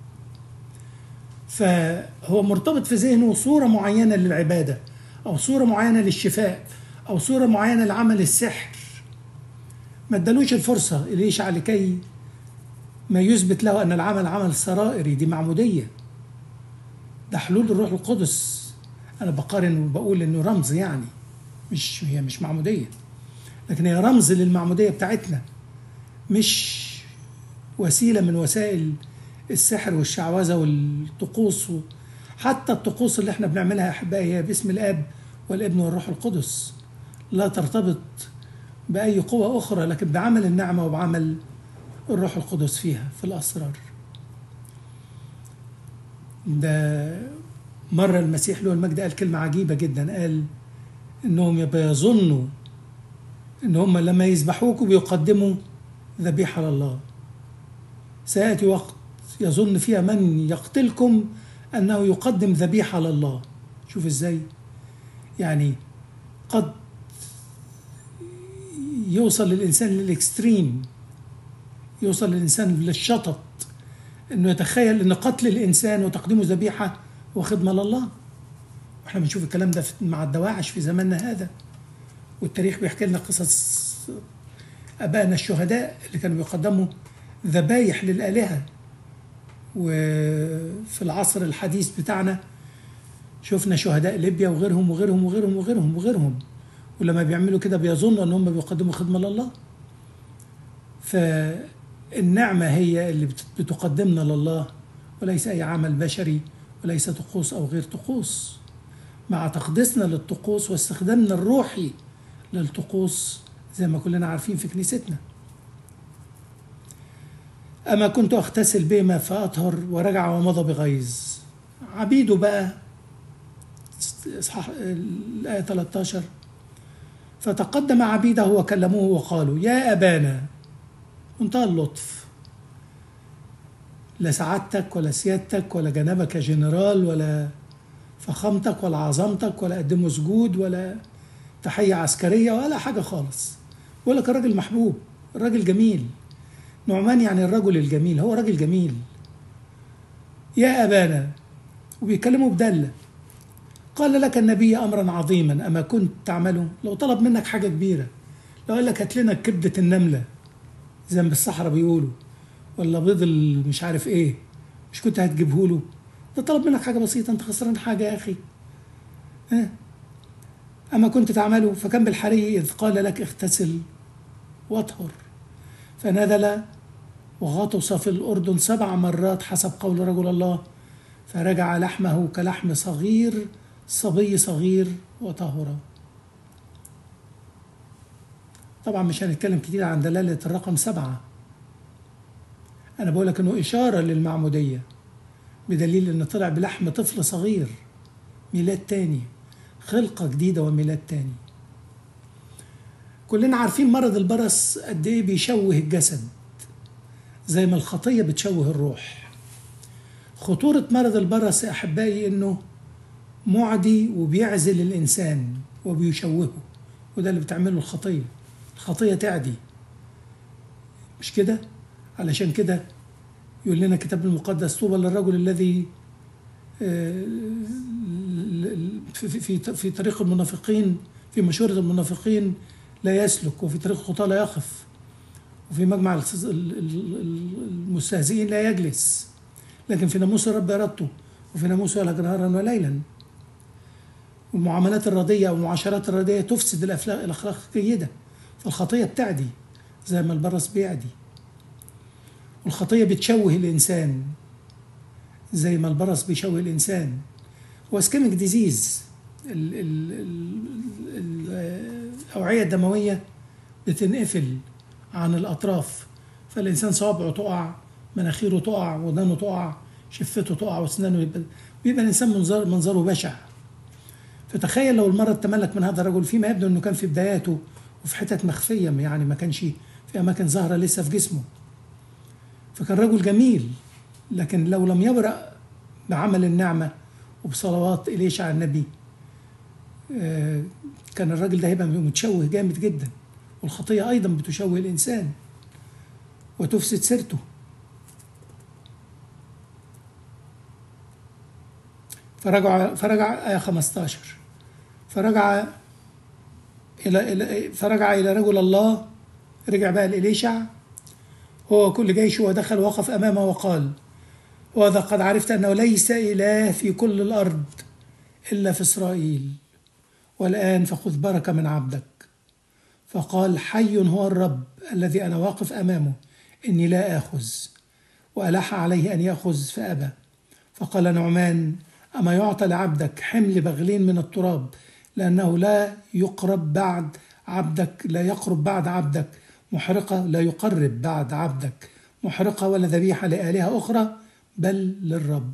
S1: فهو مرتبط في ذهنه صورة معينة للعبادة أو صورة معينة للشفاء أو صورة معينة لعمل السحر ما ادالوش الفرصة إليشع لكي ما يثبت له أن العمل عمل سرائري دي معمودية ده حلول الروح القدس أنا بقارن وبقول إنه رمز يعني مش هي مش معمودية لكن هي رمز للمعمودية بتاعتنا مش وسيلة من وسائل السحر والشعوذة والطقوس حتى الطقوس اللي احنا بنعملها أحبائي هي باسم الآب والابن والروح القدس لا ترتبط بأي قوة أخرى لكن بعمل النعمة وبعمل الروح القدس فيها في الأسرار ده مرة المسيح له المجد قال كلمة عجيبة جدا قال إنهم يبقى يظنوا إن هم لما يذبحوكوا بيقدموا ذبيحة لله سيأتي وقت يظن فيها من يقتلكم أنه يقدم ذبيحة لله شوف إزاي يعني قد يوصل الإنسان للإكستريم يوصل الإنسان للشطط أنه يتخيل أن قتل الإنسان وتقديمه ذبيحة وخدمة لله واحنا بنشوف الكلام ده مع الدواعش في زماننا هذا والتاريخ بيحكي لنا قصص أبائنا الشهداء اللي كانوا بيقدموا ذبايح للآلهة وفي العصر الحديث بتاعنا شفنا شهداء ليبيا وغيرهم وغيرهم وغيرهم وغيرهم وغيرهم ولما بيعملوا كده بيظنوا ان هم بيقدموا خدمه لله فالنعمه هي اللي بتقدمنا لله وليس اي عمل بشري وليس طقوس او غير طقوس مع تقديسنا للطقوس واستخدامنا الروحي للطقوس زي ما كلنا عارفين في كنيستنا أما كنت أغتسل بهما فأطهر ورجع ومضى بغيظ عبيده بقى إصحاح الآية 13 فتقدم عبيده وكلموه وقالوا يا أبانا منتهى اللطف لا سعادتك ولا سيادتك ولا جنابك جنرال ولا فخامتك ولا عظمتك ولا قدموا سجود ولا تحية عسكرية ولا حاجة خالص بيقول لك الراجل محبوب الراجل جميل نعمان يعني الرجل الجميل هو راجل جميل يا أبانا وبيكلموا بدلة قال لك النبي أمرا عظيما أما كنت تعمله لو طلب منك حاجة كبيرة لو قال لك هات لنا كبدة النملة زي ما بالصحراء بيقولوا ولا بيض مش عارف ايه مش كنت هتجيبه له ده طلب منك حاجة بسيطة انت خسران حاجة يا أخي ها أما كنت تعمله فكان بالحري إذ قال لك اغتسل واطهر فنزل وغطس في الأردن سبع مرات حسب قول رجل الله فرجع لحمه كلحم صغير صبي صغير وطهر طبعا مش هنتكلم كتير عن دلالة الرقم سبعة أنا بقول لك إنه إشارة للمعمودية بدليل إن طلع بلحم طفل صغير ميلاد تاني خلقة جديدة وميلاد تاني كلنا عارفين مرض البرص قد إيه بيشوه الجسد زي ما الخطية بتشوه الروح خطورة مرض البرص يا أحبائي إنه معدي وبيعزل الإنسان وبيشوهه وده اللي بتعمله الخطية الخطية تعدي مش كده علشان كده يقول لنا الكتاب المقدس طوبى للرجل الذي في, في, في طريق المنافقين في مشورة المنافقين لا يسلك وفي طريق الخطاة لا يقف وفي مجمع المستهزئين لا يجلس لكن في ناموس الرب إرادته وفي ناموسه يلهج نهارا وليلا والمعاملات الردية أو المعاشرات الردية تفسد الأخلاق الأخلاق الجيدة فالخطية بتعدي زي ما البرص بيعدي والخطية بتشوه الإنسان زي ما البرص بيشوه الإنسان هو اسكيميك ديزيز الأوعية الدموية بتنقفل عن الأطراف فالإنسان صوابعه تقع مناخيره تقع ودانه تقع شفته تقع واسنانه يبقى بيبقى الإنسان منظر منظره بشع فتخيل لو المرض تملك من هذا الرجل فيما يبدو انه كان في بداياته وفي حتت مخفيه يعني ما كانش في اماكن ظاهره لسه في جسمه فكان رجل جميل لكن لو لم يبرأ بعمل النعمة وبصلوات إليشع النبي كان الراجل ده هيبقى متشوه جامد جدا والخطية أيضا بتشوه الإنسان وتفسد سيرته فرجع فرجع آية 15 فرجع إلى إلى فرجع إلى رجل الله رجع بقى لإليشع هو كل جيشه ودخل وقف أمامه وقال وهذا قد عرفت أنه ليس إله في كل الأرض إلا في إسرائيل والآن فخذ بركة من عبدك فقال حي هو الرب الذي أنا واقف أمامه إني لا آخذ وألح عليه أن يأخذ فأبى فقال نعمان أما يعطى لعبدك حمل بغلين من التراب لأنه لا يقرب بعد عبدك لا يقرب بعد عبدك محرقة لا يقرب بعد عبدك محرقة ولا ذبيحة لآلهة أخرى بل للرب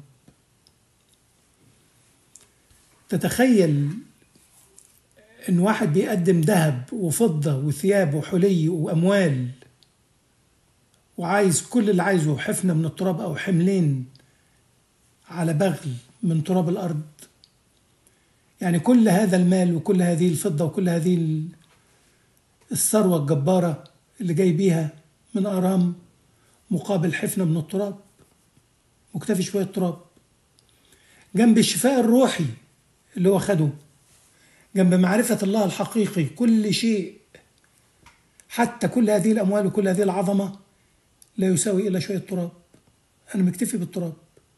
S1: تتخيل ان واحد بيقدم ذهب وفضة وثياب وحلي واموال وعايز كل اللي عايزه حفنة من التراب او حملين على بغل من تراب الارض يعني كل هذا المال وكل هذه الفضة وكل هذه الثروة الجبارة اللي جاي بيها من أرام مقابل حفنة من التراب مكتفي شوية تراب جنب الشفاء الروحي اللي هو خده جنب معرفة الله الحقيقي كل شيء حتى كل هذه الأموال وكل هذه العظمة لا يساوي إلا شوية تراب أنا مكتفي بالتراب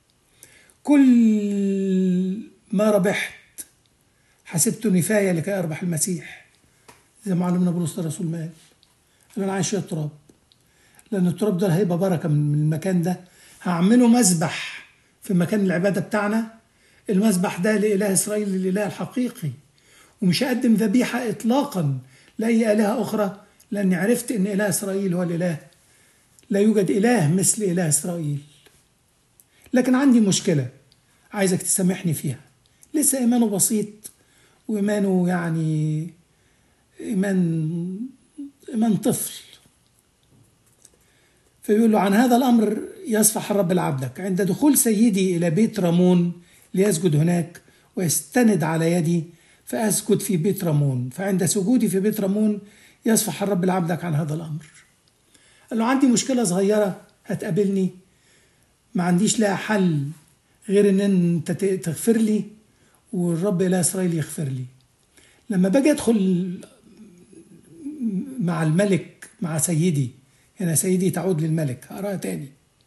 S1: كل ما ربحت حسبته نفاية لكي أربح المسيح زي ما علمنا بولس الرسول ما قال أنا عايز شوية تراب لأن التراب ده هيبقى بركة من المكان ده هعمله مسبح في مكان العبادة بتاعنا المسبح ده لإله إسرائيل الإله الحقيقي ومش هقدم ذبيحة إطلاقا لأي آلهة أخرى لأني عرفت إن إله إسرائيل هو الإله لا يوجد إله مثل إله إسرائيل لكن عندي مشكلة عايزك تسامحني فيها لسه إيمانه بسيط وإيمانه يعني إيمان إيمان طفل فيقول له عن هذا الأمر يصفح الرب لعبدك عند دخول سيدي إلى بيت رامون ليسجد هناك ويستند على يدي فأسجد في بيت رامون فعند سجودي في بيت رامون يصفح الرب لعبدك عن هذا الأمر قال له عندي مشكلة صغيرة هتقابلني ما عنديش لها حل غير ان انت تغفر لي والرب اله اسرائيل يغفر لي لما باجي ادخل مع الملك مع سيدي هنا سيدي تعود للملك هقراها تاني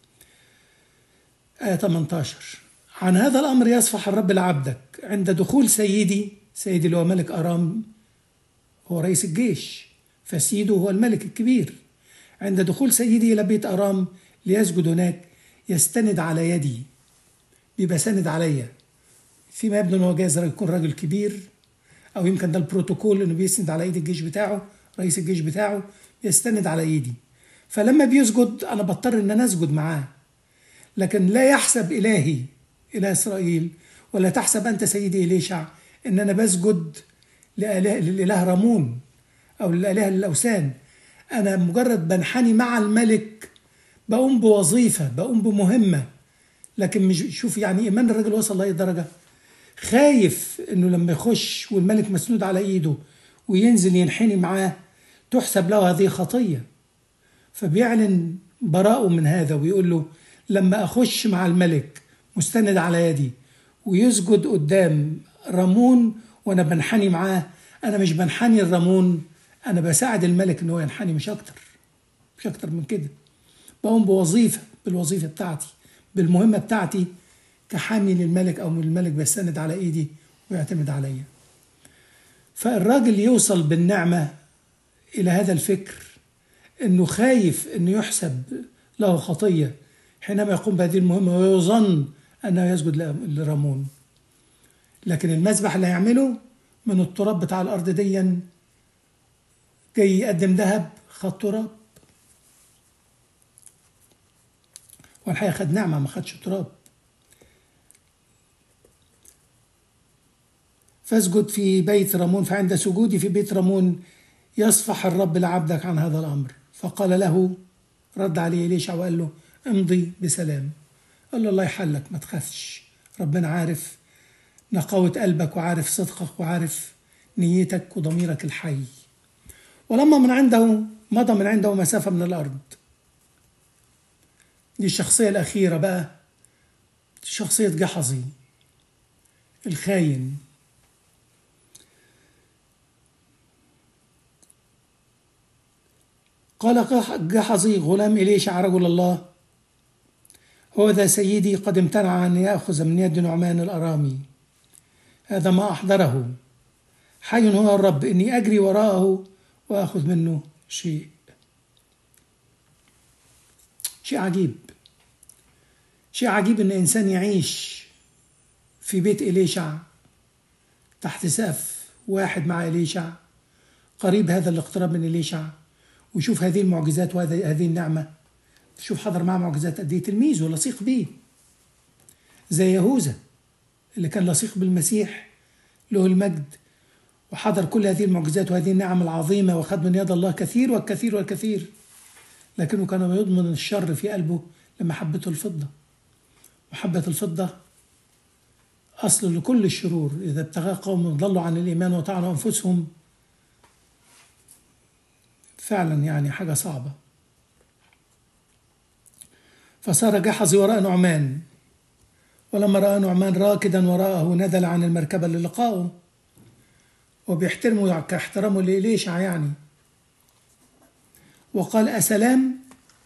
S1: آية 18 عن هذا الأمر يصفح الرب لعبدك عند دخول سيدي سيدي اللي هو ملك أرام هو رئيس الجيش فسيده هو الملك الكبير عند دخول سيدي إلى بيت أرام ليسجد هناك يستند على يدي بيبقى سند عليا فيما يبدو انه جايز يكون راجل كبير او يمكن ده البروتوكول انه بيسند على ايد الجيش بتاعه رئيس الجيش بتاعه يستند على ايدي فلما بيسجد أنا بضطر إن أنا أسجد معاه لكن لا يحسب إلهي إله إسرائيل ولا تحسب أنت سيدي إليشع إن أنا بسجد لإله, للإله رامون أو للإله الأوثان أنا مجرد بنحني مع الملك بقوم بوظيفة بقوم بمهمة لكن مش شوف يعني إيمان الراجل وصل لأي درجة خايف إنه لما يخش والملك مسنود على إيده وينزل ينحني معاه تحسب له هذه خطية فبيعلن براءه من هذا ويقول له لما أخش مع الملك مستند على يدي ويسجد قدام رامون وأنا بنحني معاه أنا مش بنحني الرامون أنا بساعد الملك إن هو ينحني مش أكتر مش أكتر من كده بقوم بوظيفة بالوظيفة بتاعتي بالمهمة بتاعتي كحامي للملك أو الملك بيستند على إيدي ويعتمد عليا فالراجل يوصل بالنعمة إلى هذا الفكر إنه خايف إنه يحسب له خطية حينما يقوم بهذه المهمة ويظن أنه يسجد لرامون لكن المذبح اللي هيعمله من التراب بتاع الأرض ديا جاي يقدم ذهب خد تراب والحقيقة خد نعمة ما خدش تراب فاسجد في بيت رامون فعند سجودي في بيت رامون يصفح الرب لعبدك عن هذا الأمر فقال له رد عليه إليشع وقال له امضي بسلام قال له الله يحلك ما تخافش ربنا عارف نقاوة قلبك وعارف صدقك وعارف نيتك وضميرك الحي ولما من عنده مضى من عنده مسافة من الأرض دي الشخصية الأخيرة بقى شخصية جحظي الخاين قال جحظي غلام إليشع رجل الله هو ذا سيدي قد امتنع أن يأخذ من يد نعمان الأرامي هذا ما أحضره حي هو الرب إني أجري وراءه وأخذ منه شيء شيء عجيب شيء عجيب إن إنسان يعيش في بيت إليشع تحت سقف واحد مع إليشع قريب هذا الاقتراب من إليشع ويشوف هذه المعجزات وهذه النعمة شوف حضر معاه معجزات قد ايه تلميذه لصيق بيه زي يهوذا اللي كان لصيق بالمسيح له المجد وحضر كل هذه المعجزات وهذه النعم العظيمة وخد من يد الله كثير والكثير والكثير لكنه كان يضمن الشر في قلبه لمحبته الفضة محبة الفضة أصل لكل الشرور إذا ابتغى قوم ضلوا عن الإيمان وطعنوا أنفسهم فعلا يعني حاجة صعبة فصار جحظي وراء نعمان ولما رأى نعمان راكدا وراءه نزل عن المركبة للقائه وبيحترمه كاحترامه لإليشع يعني وقال أسلام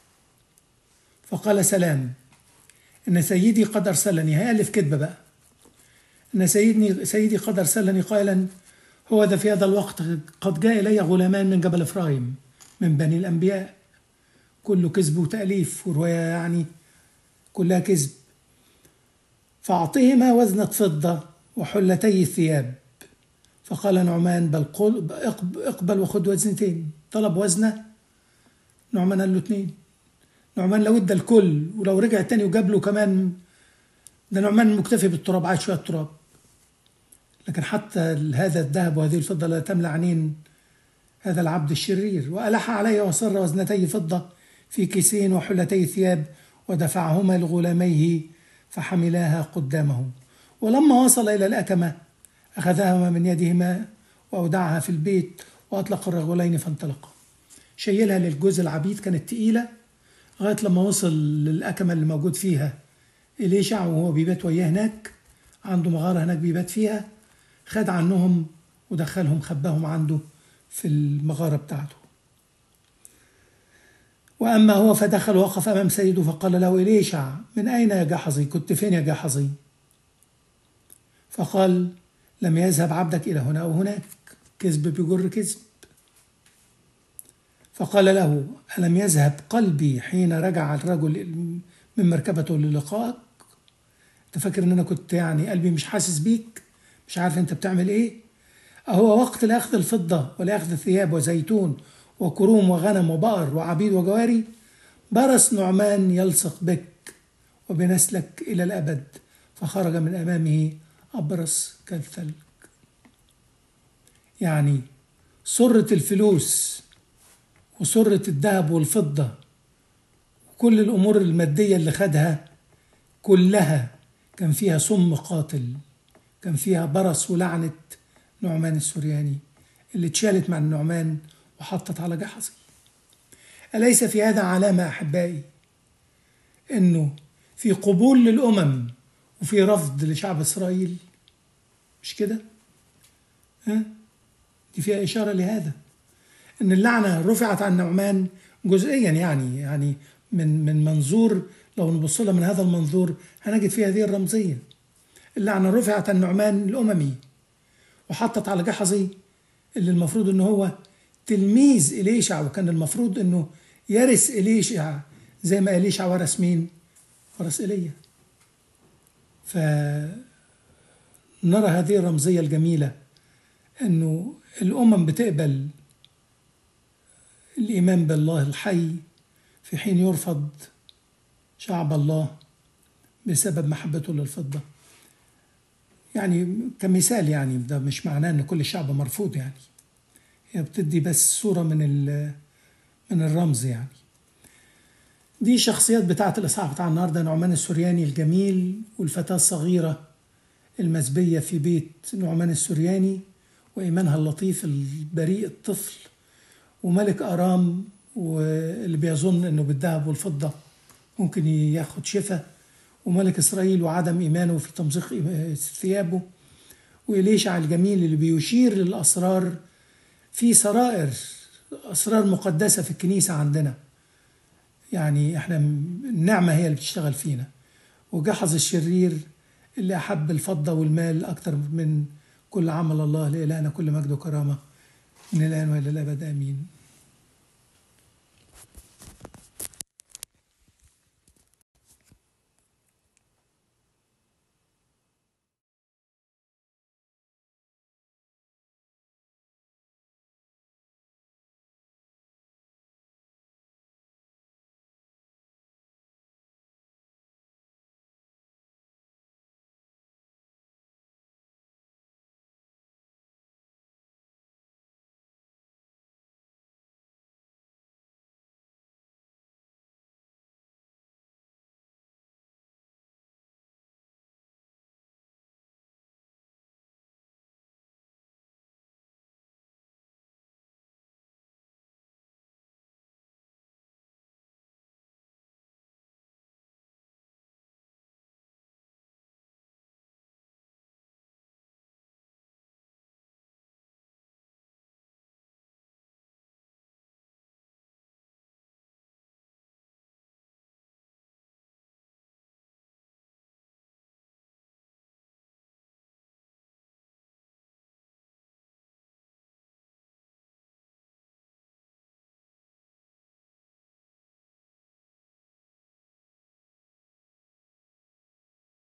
S1: فقال سلام إن سيدي قد أرسلني هيألف كذبة بقى إن سيدني سيدي قد أرسلني قائلا هو ذا في هذا الوقت قد جاء إلي غلامان من جبل إفرايم من بني الأنبياء كله كذب وتأليف ورواية يعني كلها كذب فأعطهما وزنة فضة وحلتي الثياب فقال نعمان بل قل اقبل وخذ وزنتين طلب وزنة نعمان قال له اتنين نعمان لو ادى الكل ولو رجع تاني وجاب له كمان ده نعمان مكتفي بالتراب عايز شوية تراب لكن حتى هذا الذهب وهذه الفضة لا تملأ عينين هذا العبد الشرير وألح علي وصر وزنتي فضة في كيسين وحلتي ثياب ودفعهما لغلاميه فحملاها قدامه ولما وصل إلى الأكمة أخذهما من يدهما وأودعها في البيت وأطلق الرجلين فانطلقا شيلها للجوز العبيد كانت تقيلة لغاية لما وصل للأكمة اللي موجود فيها إليشع وهو بيبات وياه هناك عنده مغارة هناك بيبات فيها خد عنهم ودخلهم خباهم عنده في المغارة بتاعته وأما هو فدخل وقف أمام سيده فقال له إليشع من أين يا جحظي كنت فين يا جحظي فقال لم يذهب عبدك إلى هنا أو هناك كذب بيجر كذب فقال له ألم يذهب قلبي حين رجع الرجل من مركبته للقائك أنت فاكر إن أنا كنت يعني قلبي مش حاسس بيك مش عارف أنت بتعمل إيه أهو وقت لأخذ الفضة ولأخذ الثياب وزيتون وكروم وغنم وبقر وعبيد وجواري برس نعمان يلصق بك وبنسلك إلى الأبد فخرج من أمامه أبرص كالثلج يعني سرة الفلوس وسرة الذهب والفضة وكل الأمور المادية اللي خدها كلها كان فيها سم قاتل كان فيها برص ولعنة نعمان السورياني اللي اتشالت مع النعمان وحطت على جحظي أليس في هذا علامة أحبائي أنه في قبول للأمم وفي رفض لشعب إسرائيل مش كده؟ ها؟ دي فيها إشارة لهذا إن اللعنة رفعت عن نعمان جزئيا يعني يعني من من منظور لو نبص لها من هذا المنظور هنجد فيها هذه الرمزية اللعنة رفعت عن نعمان الأممي وحطت على جحظي اللي المفروض إن هو تلميذ إليشع وكان المفروض إنه يرث إليشع زي ما إليشع ورث مين؟ ورث إيليا فنرى هذه الرمزية الجميلة إنه الأمم بتقبل الإيمان بالله الحي في حين يرفض شعب الله بسبب محبته للفضة يعني كمثال يعني ده مش معناه ان كل الشعب مرفوض يعني هي بتدي بس صورة من من الرمز يعني دي شخصيات بتاعة الإصحاح بتاع النهاردة نعمان السورياني الجميل والفتاة الصغيرة المزبية في بيت نعمان السورياني وإيمانها اللطيف البريء الطفل وملك أرام واللي بيظن إنه بالذهب والفضة ممكن ياخد شفاء وملك إسرائيل وعدم إيمانه في تمزيق ثيابه وإليشع الجميل اللي بيشير للأسرار في سرائر أسرار مقدسة في الكنيسة عندنا يعني احنا النعمة هي اللي بتشتغل فينا وجحظ الشرير اللي أحب الفضة والمال أكتر من كل عمل الله لإلهنا كل مجد وكرامة من الآن وإلى الأبد آمين